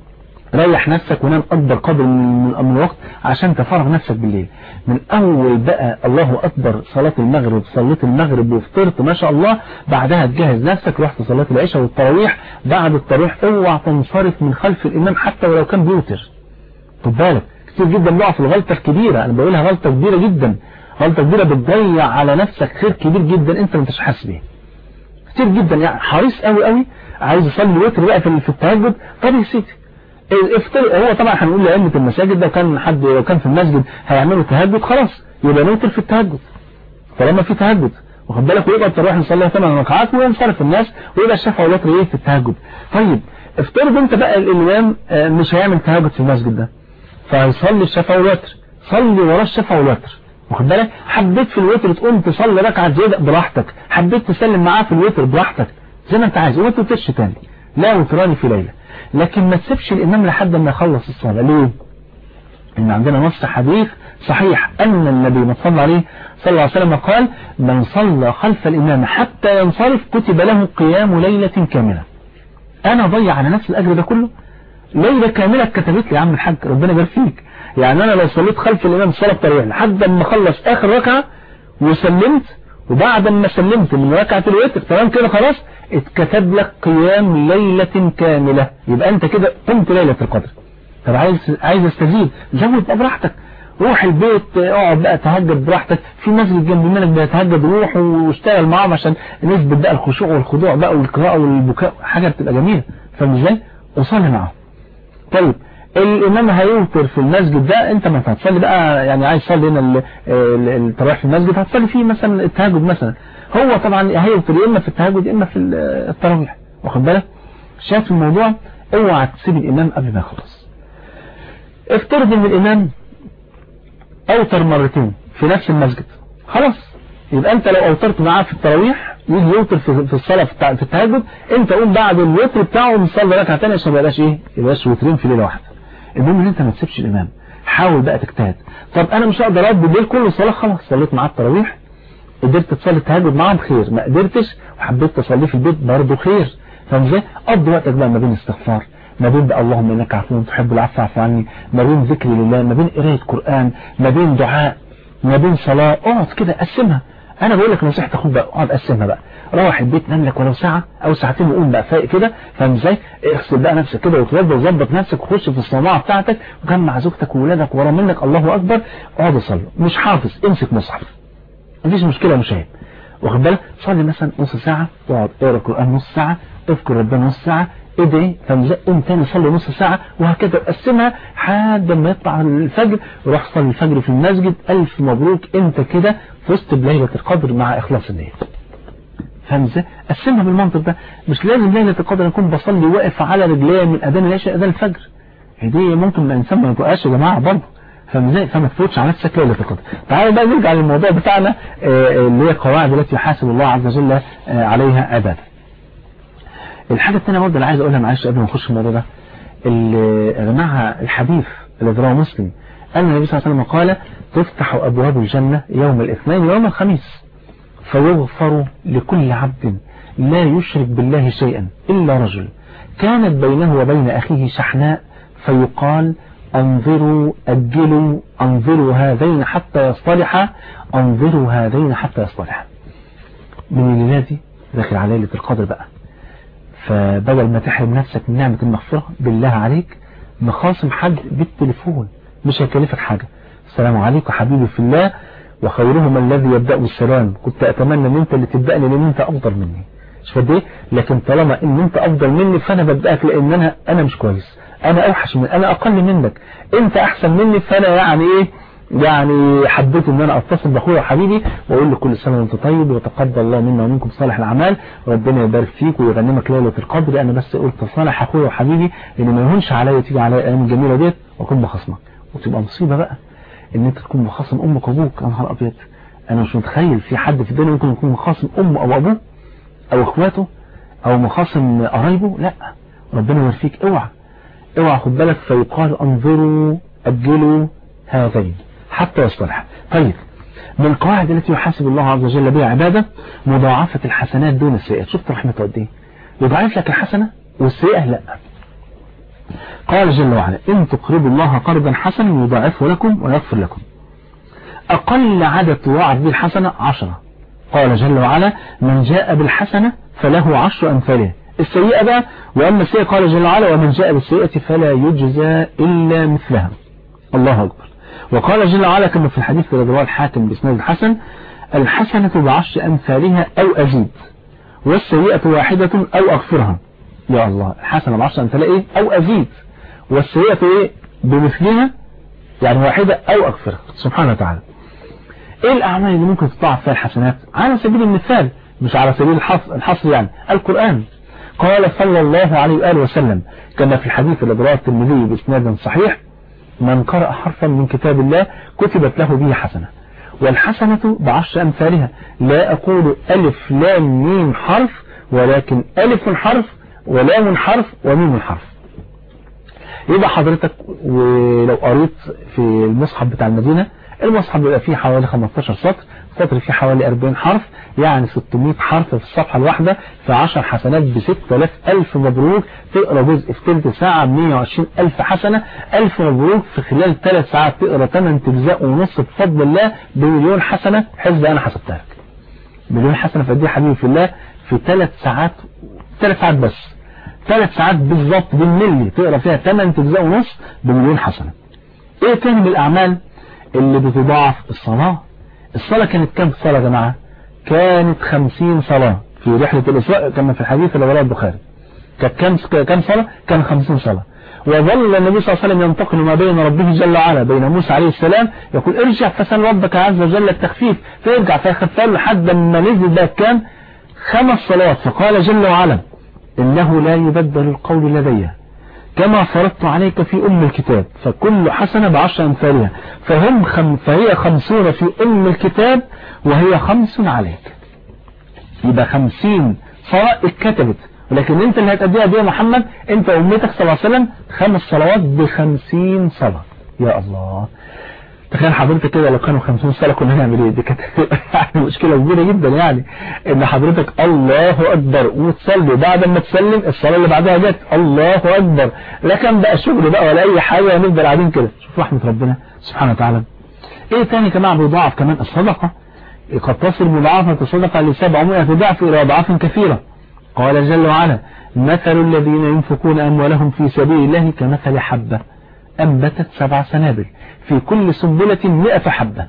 ريح نفسك ونام اكبر قدر من, من الوقت عشان تفرغ نفسك بالليل من اول بقى الله اكبر صلاة المغرب صليت المغرب وفطرت ما شاء الله بعدها تجهز نفسك رحت صلاة العشاء والتراويح بعد التراويح اوعى تنصرف من خلف الامام حتى ولو كان بيوتر خد بالك كتير جدا بقع في الغلطة الكبيرة انا بقولها غلطة كبيرة جدا غلطة كبيرة بتضيع على نفسك خير كبير جدا انت ما انتش حاسس بيه كتير جدا يعني حريص قوي قوي عايز يصلي الوتر بقى في التهجد طب يا سيدي افتر هو طبعا هنقول لأئمة المساجد لو كان حد لو كان في المسجد هيعملوا تهجد خلاص يبقى نوتر في التهجد طالما في تهجد واخد بالك ويبقى تروح نصلي ثمان ركعات وينصرف الناس ويبقى الشفع والوتر ايه في التهجد طيب افترض انت بقى الامام مش هيعمل تهجد في المسجد ده فهيصلي الشفع والوتر صلي وراه الشفع والوتر واخد بالك حبيت في الوتر تقوم تصلي ركعه زياده براحتك حبيت تسلم معاه في الوتر براحتك زي ما انت عايز وما توترش تاني لا وتراني في ليله لكن ما تسيبش الإمام لحد ما يخلص الصلاة ليه إن عندنا نص حديث صحيح أن النبي صلى عليه صلى الله عليه وسلم قال من صلى خلف الإمام حتى ينصرف كتب له قيام ليلة كاملة أنا ضيع على نفس الأجر ده كله ليلة كاملة كتبت لي يا عم الحاج ربنا يبارك فيك يعني أنا لو صليت خلف الإمام صلاة التراويح لحد ما أخلص آخر ركعة وسلمت وبعد ما سلمت من ركعة الوتر تمام كده خلاص اتكتب لك قيام ليلة كاملة يبقى انت كده قمت ليلة القدر طب عايز عايز استزيد زود بقى براحتك روح البيت اقعد بقى تهجد براحتك في مسجد جنب منك بيتهجد روح واشتغل معاهم عشان نثبت بقى الخشوع والخضوع بقى والقراءة والبكاء حاجة بتبقى جميلة فاهم ازاي وصلي معاهم طيب الامام هيوتر في المسجد ده انت ما هتصلي بقى يعني عايز تصلي هنا التراويح في المسجد هتصلي فيه مثلا التهجد مثلا هو طبعا هيوتر يا اما في التهجد يا اما في التراويح واخد بالك شايف الموضوع اوعى تسيب الامام قبل ما يخلص افترض ان الامام اوتر مرتين في نفس المسجد خلاص يبقى انت لو اوترت معاه في التراويح يجي يوتر في الصلاه في التهجد انت قوم بعد الوتر بتاعه نصلي ركعه ثانيه عشان ما يبقاش ايه يبقاش وترين في ليله واحده المهم ان انت ما تسيبش الامام حاول بقى تجتهد طب انا مش هقدر اقضي الليل كله صلاه خلاص صليت معاه التراويح قدرت تصلي التهجد معاهم خير ما قدرتش وحبيت تصلي في البيت برضه خير فاهم ازاي قضي وقتك بقى ما بين استغفار ما بين بقى اللهم انك عفو تحب العفو فاعف عني ما بين ذكر لله ما بين قرايه قران ما بين دعاء ما بين صلاه اقعد كده قسمها انا بقول لك نصيحه اخوك بقى اقعد قسمها بقى روح البيت نام لك ولو ساعه او ساعتين وقوم بقى فايق كده فاهم ازاي اغسل بقى نفسك كده وتوضى وظبط نفسك وخش في الصناعه بتاعتك وجمع زوجتك وولادك ورا منك الله اكبر اقعد صلي مش حافظ امسك مصحف مفيش مشكله مش عيب واخد بالك صلي مثلا نص ساعه واقعد اقرا القران نص ساعه اذكر ربنا نص ساعه ادعي فمزق قوم تاني صلي نص ساعة وهكذا قسمها لحد ما يطلع الفجر وروح صلي الفجر في المسجد ألف مبروك انت كده فزت بليلة القدر مع إخلاص النية فاهم ازاي قسمها بالمنطق ده مش لازم ليله القدر اكون بصلي واقف على رجلي من اذان العشاء اذان الفجر دي ممكن الانسان ما يبقاش يا جماعه برضه فاهم ازاي فما تفوتش على نفسك ليله القدر تعالوا بقى نرجع للموضوع بتاعنا اللي هي القواعد التي يحاسب الله عز وجل عليها عباده الحاجه الثانيه برضه اللي عايز اقولها معلش قبل ما نخش في الموضوع ده يا جماعه الحديث الذي رواه مسلم أن النبي صلى الله عليه وسلم قال تفتح أبواب الجنة يوم الاثنين ويوم الخميس فيغفر لكل عبد لا يشرك بالله شيئا إلا رجل كانت بينه وبين أخيه شحناء فيقال انظروا أجلوا انظروا هذين حتى يصطلحا انظروا هذين حتى يصطلحا من الليلة دي داخل على ليلة القدر بقى فبدل ما تحرم نفسك من نعمة المغفرة بالله عليك مخاصم حد بالتليفون مش هيكلفك حاجة السلام عليكم حبيبي في الله وخيرهم الذي يبدأ بالسلام كنت أتمنى ان انت اللي تبدأني لان انت افضل مني مش فاهم ايه لكن طالما ان انت افضل مني فانا ببدأك لان انا انا مش كويس انا اوحش من انا اقل منك انت احسن مني فانا يعني ايه يعني حبيت ان انا اتصل باخويا وحبيبي واقول له كل سنه وانت طيب وتقبل الله منا ومنكم صالح الاعمال وربنا يبارك فيك ويغنمك ليله القدر انا بس قلت صالح اخويا وحبيبي لان ما يهونش عليا تيجي عليا الايام الجميله ديت واكون بخصمك وتبقى مصيبه بقى ان انت تكون مخاصم امك وابوك يا نهار ابيض انا مش متخيل في حد في الدنيا ممكن يكون مخاصم امه او ابوه او اخواته او مخاصم قرايبه لا ربنا يورفيك اوعى اوعى خد بالك فيقال انظروا اجلوا هذين حتى يصطلح طيب من القواعد التي يحاسب الله عز وجل بها عباده مضاعفة الحسنات دون السيئات شفت رحمته قد ايه يضاعف لك الحسنة والسيئة لا قال جل وعلا إن تقرضوا الله قرضا حسنا يضاعفه لكم ويغفر لكم أقل عدد تضاعف به الحسنة عشرة قال جل وعلا من جاء بالحسنة فله عشر أمثالها السيئة بقى وأما السيئة قال جل وعلا ومن جاء بالسيئة فلا يجزى إلا مثلها الله أكبر وقال جل وعلا كما في الحديث الذي رواه الحاكم بإسناد الحسن الحسنة بعشر أمثالها أو أزيد والسيئة واحدة أو أغفرها يا الله الحسنة بعشر أمثالها إيه أو أزيد والسيئة إيه بمثلها يعني واحدة أو أغفرها سبحانه وتعالى إيه الأعمال اللي ممكن تضاعف فيها الحسنات على سبيل المثال مش على سبيل الحصر, الحصر يعني القرآن قال صلى الله عليه وآله وسلم كما في الحديث الذي رواه الترمذي بإسناد صحيح من قرأ حرفا من كتاب الله كتبت له به حسنة والحسنة بعشر أمثالها لا أقول ألف لام ميم حرف ولكن ألف حرف ولام حرف وميم حرف يبقى حضرتك ولو قريت في المصحف بتاع المدينة المصحف بيبقى فيه حوالي 15 سطر سطر فيه حوالي 40 حرف يعني 600 حرف في الصفحة الواحدة في 10 حسنات ب 6000 ألف مبروك تقرأ جزء في ثلث ساعة ب 120 ألف حسنة ألف مبروك في خلال 3 ساعات تقرأ 8 أجزاء ونص بفضل الله بمليون حسنة حسب أنا حسبتها لك مليون حسنة في قد ايه حبيبي في الله في 3 ساعات 3 ساعات بس 3 ساعات بالظبط بالملي تقرأ فيها 8 أجزاء ونص بمليون حسنة ايه تاني من الأعمال اللي بتضاعف الصلاة الصلاة كانت كم صلاة يا جماعة كانت خمسين صلاة في رحلة الإسراء كما في الحديث اللي وراه البخاري كانت كم كم صلاة كان خمسين صلاة وظل النبي صلى الله عليه وسلم ينتقل ما بين ربه جل وعلا بين موسى عليه السلام يقول ارجع فسأل ربك عز وجل التخفيف فيرجع فيخفف لحد ما نزل بقى كام خمس صلوات فقال جل وعلا إنه لا يبدل القول لدي كما فرضت عليك في أم الكتاب فكل حسنة بعشر أمثالها فهم خم فهي خمسون في أم الكتاب وهي خمس عليك يبقى خمسين صلاة اتكتبت ولكن انت اللي هتأديها دي يا محمد انت وامتك صلى الله عليه وسلم خمس صلوات بخمسين صلاة يا الله تخيل حضرتك كده لو كانوا 50 صلاة كنا هنعمل ايه دي كانت يعني مشكلة كبيرة جدا يعني ان حضرتك الله اكبر وتصلي بعد ما تسلم الصلاة اللي بعدها جت الله اكبر لا كان بقى شغل بقى ولا اي حاجة هنفضل قاعدين كده شوف رحمة ربنا سبحانه وتعالى ايه تاني كمان بيضاعف كمان الصدقة قد تصل مضاعفة الصدقة لسبعمائة ضعف الى اضعاف كثيرة قال جل وعلا مثل الذين ينفقون اموالهم في سبيل الله كمثل حبة أنبتت سبع سنابل في كل سنبلة مئة حبة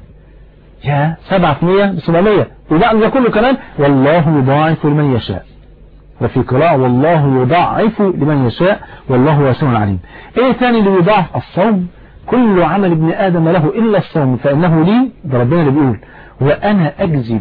يا سبعة في مئة بسبعمية وبعد ده كله كمان والله يضاعف لمن يشاء وفي قراءة والله يضاعف لمن يشاء والله واسع عليم ايه تاني اللي يضاعف الصوم كل عمل ابن آدم له إلا الصوم فإنه لي ده ربنا اللي بيقول وأنا أجزي به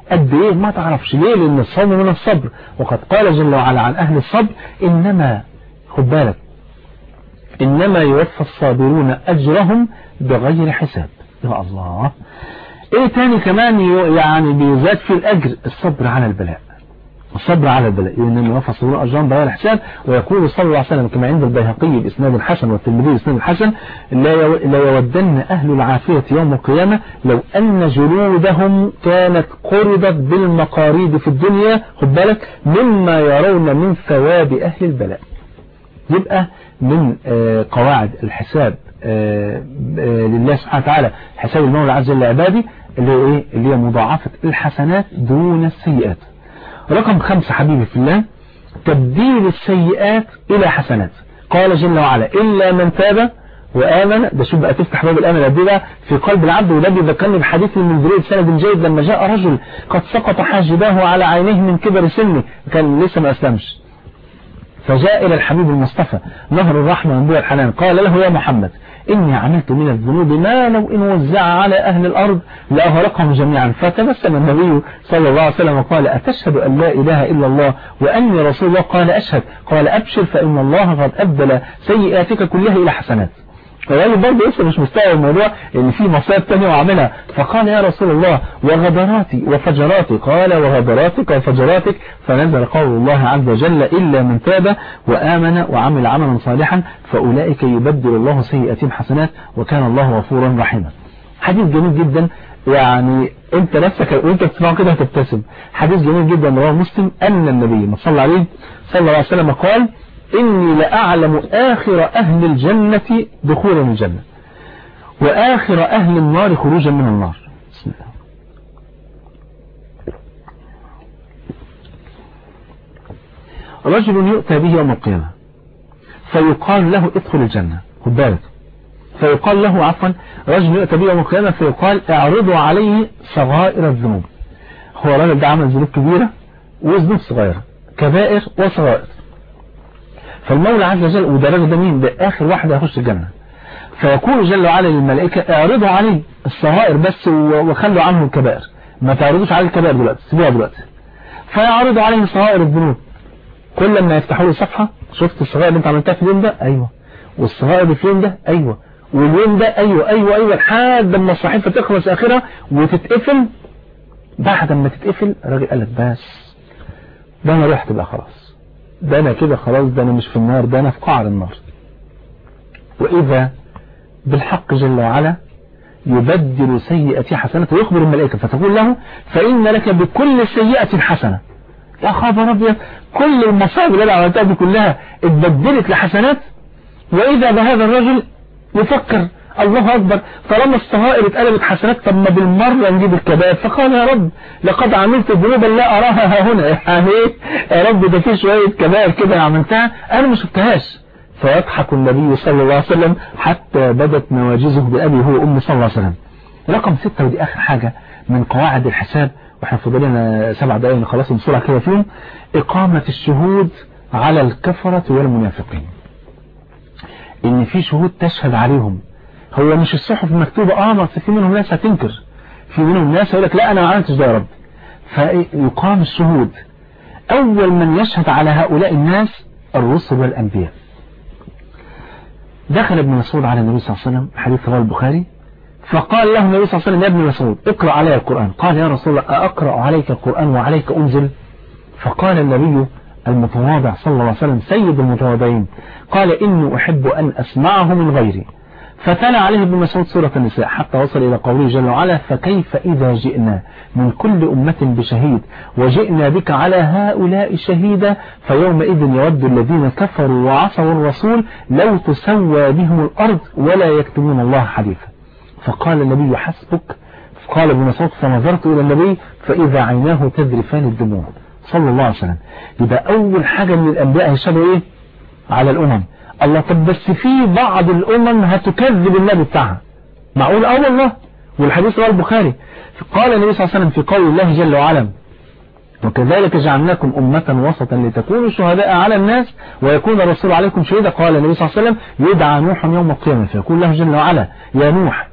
قد ايه ما تعرفش ليه لان الصوم من الصبر وقد قال جل وعلا عن اهل الصبر انما خد بالك انما يوفى الصابرون اجرهم بغير حساب يا الله ايه تاني كمان يعني بيزاد في الاجر الصبر على البلاء الصبر على البلاء إنما يوفى الصابرون اجرهم بغير حساب ويقول صلى الله عليه وسلم كما عند البيهقي باسناد الحسن والترمذي باسناد الحسن لا لا يودن اهل العافيه يوم القيامه لو ان جلودهم كانت قرضت بالمقاريض في الدنيا خد بالك مما يرون من ثواب اهل البلاء يبقى من قواعد الحساب لله سبحانه وتعالى حساب المولى عز وجل لعباده اللي هي ايه اللي هي مضاعفة الحسنات دون السيئات رقم خمسة حبيبي في الله تبديل السيئات الى حسنات قال جل وعلا الا من تاب وآمن ده شوف بقى تفتح باب الأمل قد ايه في قلب العبد وده بيذكرني بحديث من ذرية سند جيد لما جاء رجل قد سقط حاجباه على عينيه من كبر سنه كان لسه ما أسلمش فجاء إلى الحبيب المصطفى نهر الرحمة من بوع الحنان قال له يا محمد إني عملت من الذنوب ما لو إن وزع على أهل الأرض لأغرقهم جميعا فتبسم النبي صلى الله عليه وسلم وقال أتشهد أن لا إله إلا الله وأني رسول الله قال أشهد قال أبشر فإن الله قد أبدل سيئاتك كلها إلى حسنات فقال برضه لسه مش مستوعب الموضوع ان في مصائب تانية وعاملها فقال يا رسول الله وغدراتي وفجراتي قال وغدراتك وفجراتك فنزل قول الله عز وجل إلا من تاب وآمن وعمل عملا صالحا فأولئك يبدل الله سيئاتهم حسنات وكان الله غفورا رحيما حديث جميل جدا يعني انت نفسك وانت بتسمعه كده هتبتسم حديث جميل جدا رواه مسلم ان النبي ما صلى عليه صلى الله عليه وسلم قال إني لأعلم آخر أهل الجنة دخولا الجنة وآخر أهل النار خروجا من النار بسم الله رجل يؤتى به يوم القيامة فيقال له ادخل الجنة خد بالك فيقال له عفوا رجل يؤتى به يوم القيامة فيقال اعرضوا عليه صغائر الذنوب هو الراجل ده عمل ذنوب كبيرة وذنوب صغيرة كبائر وصغائر فالمولى عز وجل وده الراجل ده مين ده آخر واحد هيخش الجنة فيقول جل وعلا للملائكة اعرضوا عليه الصغائر بس وخلوا عنه الكبائر ما تعرضوش عليه الكبائر دلوقتي سيبوها دلوقتي فيعرضوا عليه صغائر الذنوب كل ما يفتحوا له صفحة شفت الصغائر اللي انت عملتها في اليوم ده ايوه والصغائر اللي في اليوم ده ايوه واليوم ده ايوه ايوه ايوه لحد ما الصحيفة تخلص اخرها وتتقفل بعد ما تتقفل الراجل قال لك بس ده انا رحت بقى خلاص ده انا كده خلاص ده انا مش في النار ده انا في قعر النار واذا بالحق جل وعلا يبدل سيئة حسنة ويخبر الملائكة فتقول له فإن لك بكل سيئة حسنة يا خبر أبيض كل المصائب اللي أنا عملتها دي كلها اتبدلت لحسنات وإذا بهذا الرجل يفكر الله أكبر طالما الصغائر اتقلبت حسنات طب ما بالمرة نجيب الكبائر فقال يا رب لقد عملت ذنوبا لا أراها ها هنا يعني ايه يا رب ده في شوية كبائر كده عملتها أنا ما شفتهاش فيضحك النبي صلى الله عليه وسلم حتى بدت نواجزه بأبي هو أم صلى الله عليه وسلم رقم ستة ودي آخر حاجة من قواعد الحساب واحنا فضلنا سبع دقايق نخلص بسرعة كده فيهم إقامة الشهود على الكفرة والمنافقين إن في شهود تشهد عليهم هو مش الصحف مكتوبة اه بس في منهم ناس هتنكر في منهم ناس يقول لك لا أنا ما عملتش ده يا رب فيقام الشهود أول من يشهد على هؤلاء الناس الرسل والأنبياء دخل ابن مسعود على النبي صلى الله عليه وسلم حديث رواه البخاري فقال له النبي صلى الله عليه وسلم يا ابن مسعود اقرأ علي القرآن قال يا رسول الله أقرأ عليك القرآن وعليك أنزل فقال النبي المتواضع صلى الله عليه وسلم سيد المتواضعين قال إني أحب أن أسمعه من غيري فتلا عليه ابن مسعود سورة النساء حتى وصل إلى قوله جل وعلا فكيف إذا جئنا من كل أمة بشهيد وجئنا بك على هؤلاء شهيدا فيومئذ يود الذين كفروا وعصوا الرسول لو تسوى بهم الأرض ولا يكتمون الله حديثا فقال النبي حسبك قال ابن مسعود فنظرت إلى النبي فإذا عيناه تذرفان الدموع صلى الله عليه وسلم يبقى أول حاجة من الأنبياء هيشهدوا إيه على الأمم الله طب بس في بعض الأمم هتكذب النبي بتاعها معقول اه والله والحديث رواه البخاري قال النبي صلى الله عليه وسلم في قول الله جل وعلا وكذلك جعلناكم أمة وسطا لتكونوا شهداء على الناس ويكون الرسول عليكم شهيدا قال النبي صلى الله عليه وسلم يدعى نوح يوم القيامة فيقول له جل وعلا يا نوح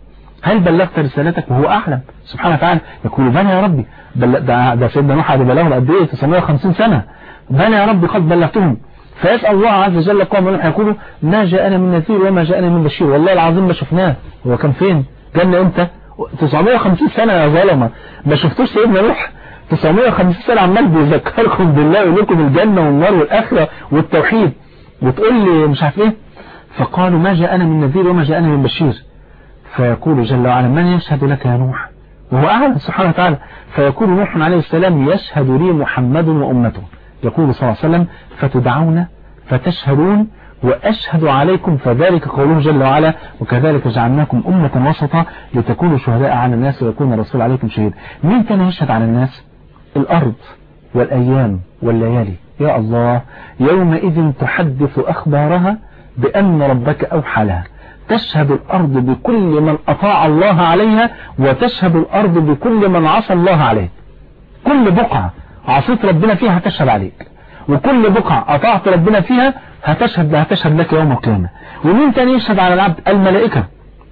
هل بلغت رسالتك وهو أعلم سبحانه وتعالى يقول بلى يا ربي بل ده, ده سيدنا نوح عليه بلغه قد ايه 950 سنة بلى يا ربي قد بلغتهم فيسأل الله عز وجل قوم نوح يقولوا ما جاءنا من نذير وما جاءنا من بشير والله العظيم ما شفناه هو كان فين جانا امتى 950 سنة يا ظلمة ما شفتوش سيدنا نوح 950 سنة عمال بيذكركم بالله ويقول لكم الجنة والنار والآخرة والتوحيد وتقول لي مش عارف ايه فقالوا ما جاءنا من نذير وما جاءنا من بشير فيقول جل وعلا من يشهد لك يا نوح وهو أعلم سبحانه وتعالى فيقول نوح عليه السلام يشهد لي محمد وأمته يقول صلى الله عليه وسلم فتدعون فتشهدون وأشهد عليكم فذلك قوله جل وعلا وكذلك جعلناكم أمة وسطا لتكونوا شهداء على الناس ويكون الرسول عليكم شهيد مين كان يشهد على الناس الأرض والأيام والليالي يا الله يومئذ تحدث أخبارها بأن ربك أوحى لها تشهد الأرض بكل من أطاع الله عليها وتشهد الأرض بكل من عصى الله عليه كل بقعة عصيت ربنا فيها هتشهد عليك وكل بقعة أطاعت ربنا فيها هتشهد هتشهد لك يوم القيامة ومين تاني يشهد على العبد الملائكة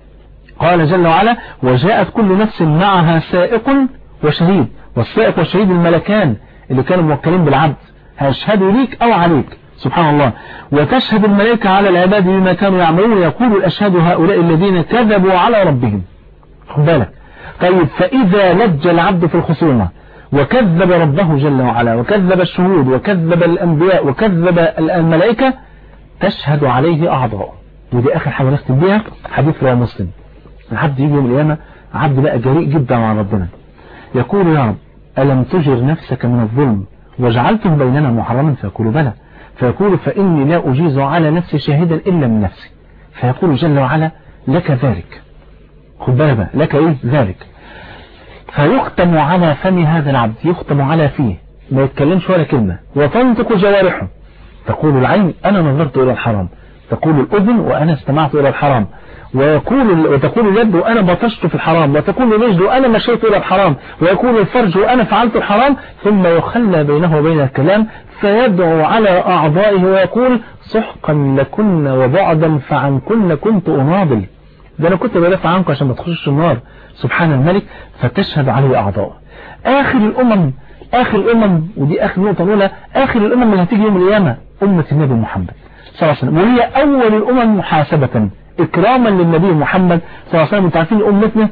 قال جل وعلا وجاءت كل نفس معها سائق وشهيد والسائق والشهيد الملكان اللي كانوا موكلين بالعبد هيشهدوا ليك أو عليك سبحان الله وتشهد الملائكة على العباد بما كانوا يعملون ويقول الأشهاد هؤلاء الذين كذبوا على ربهم خد بالك طيب فإذا لج العبد في الخصومة وكذب ربه جل وعلا وكذب الشهود وكذب الأنبياء وكذب الملائكة تشهد عليه أعضاء ودي آخر حاجة نختم بيها حديث رواه مسلم العبد يجي يوم القيامة عبد بقى جريء جدا مع ربنا يقول يا رب ألم تجر نفسك من الظلم وجعلته بيننا محرما فيقول بلى فيقول فإني لا أجيز على نفسي شاهدا إلا من نفسي فيقول جل وعلا لك ذلك خد بالك لك إيه ذلك فيختم على فم هذا العبد يختم على فيه ما يتكلمش ولا كلمة وتنطق جوارحه تقول العين أنا نظرت إلى الحرام تقول الأذن وأنا استمعت إلى الحرام ويقول وتقول اليد وأنا بطشت في الحرام وتقول الرجل وأنا مشيت إلى الحرام ويقول الفرج وأنا فعلت الحرام ثم يخلى بينه وبين الكلام فيدعو على أعضائه ويقول سحقا لكن وبعدا فعنكن كنت أناضل ده أنا كنت بدافع عنكم عشان ما تخشش النار سبحان الملك فتشهد عليه أعضاء آخر الأمم آخر الأمم ودي آخر نقطة الأولى آخر الأمم اللي هتيجي يوم القيامة أمة النبي محمد صلى الله عليه وسلم وهي أول الأمم محاسبة إكراما للنبي محمد صلى الله عليه وسلم انتم عارفين أمتنا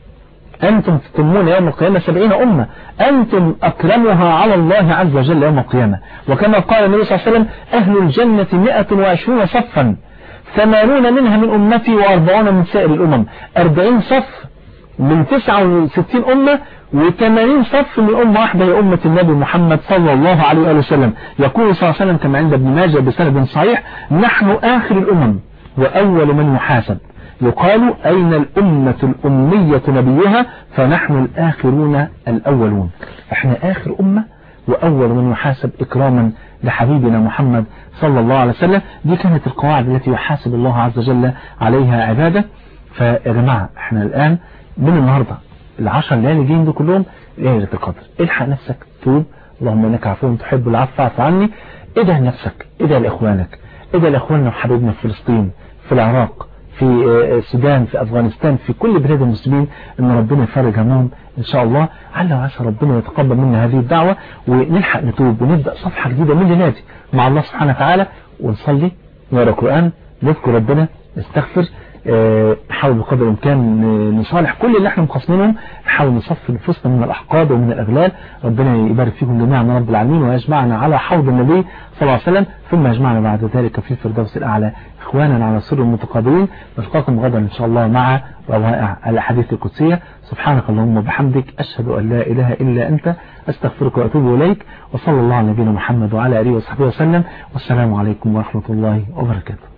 أنتم تتمون يوم القيامة سبعين أمة أنتم أكرمها على الله عز وجل يوم القيامة وكما قال النبي صلى الله عليه وسلم أهل الجنة مئة وعشرون صفا ثمانون منها من أمتي وأربعون من سائر الأمم أربعين صف من تسعة وستين أمة وثمانين صف من أمة واحدة هي أمة النبي محمد صلى الله عليه وآله وسلم يقول صلى الله عليه وسلم كما عند ابن ماجه بسند صحيح نحن آخر الأمم وأول من يحاسب يقال أين الأمة الأمية نبيها فنحن الآخرون الأولون احنا آخر أمة وأول من يحاسب إكراما لحبيبنا محمد صلى الله عليه وسلم دي كانت القواعد التي يحاسب الله عز وجل عليها عباده فيا جماعة احنا الآن من النهاردة العشر ليالي الجايين دول كلهم ليلة القدر الحق نفسك توب اللهم انك عفو تحب العفو فاعف عني ادعي لنفسك ادعي لاخوانك ادعي لاخواننا وحبيبنا في فلسطين في العراق في السودان في أفغانستان في كل بلاد المسلمين ان ربنا يفرج همهم ان شاء الله عل وعسى ربنا يتقبل منا هذه الدعوة ونلحق نتوب ونبدأ صفحة جديدة من دلوقتي مع الله سبحانه وتعالى ونصلي نقرا القرآن نذكر ربنا نستغفر نحاول بقدر الامكان نصالح كل اللي احنا مخاصمينهم نحاول نصفي نفوسنا من الاحقاد ومن الاغلال ربنا يبارك فيكم جميعا يا رب العالمين ويجمعنا على حوض النبي صلى الله عليه وسلم ثم يجمعنا بعد ذلك في الفردوس الاعلى اخوانا على سر المتقابلين نلقاكم غدا ان شاء الله مع روائع الاحاديث القدسيه سبحانك اللهم وبحمدك اشهد ان لا اله الا انت استغفرك واتوب اليك وصلى الله على نبينا محمد وعلى اله وصحبه وسلم والسلام عليكم ورحمه الله وبركاته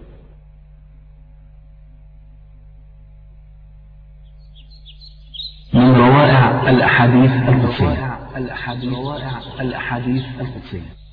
من روائع الأحاديث القدسية الأحاديث القدسية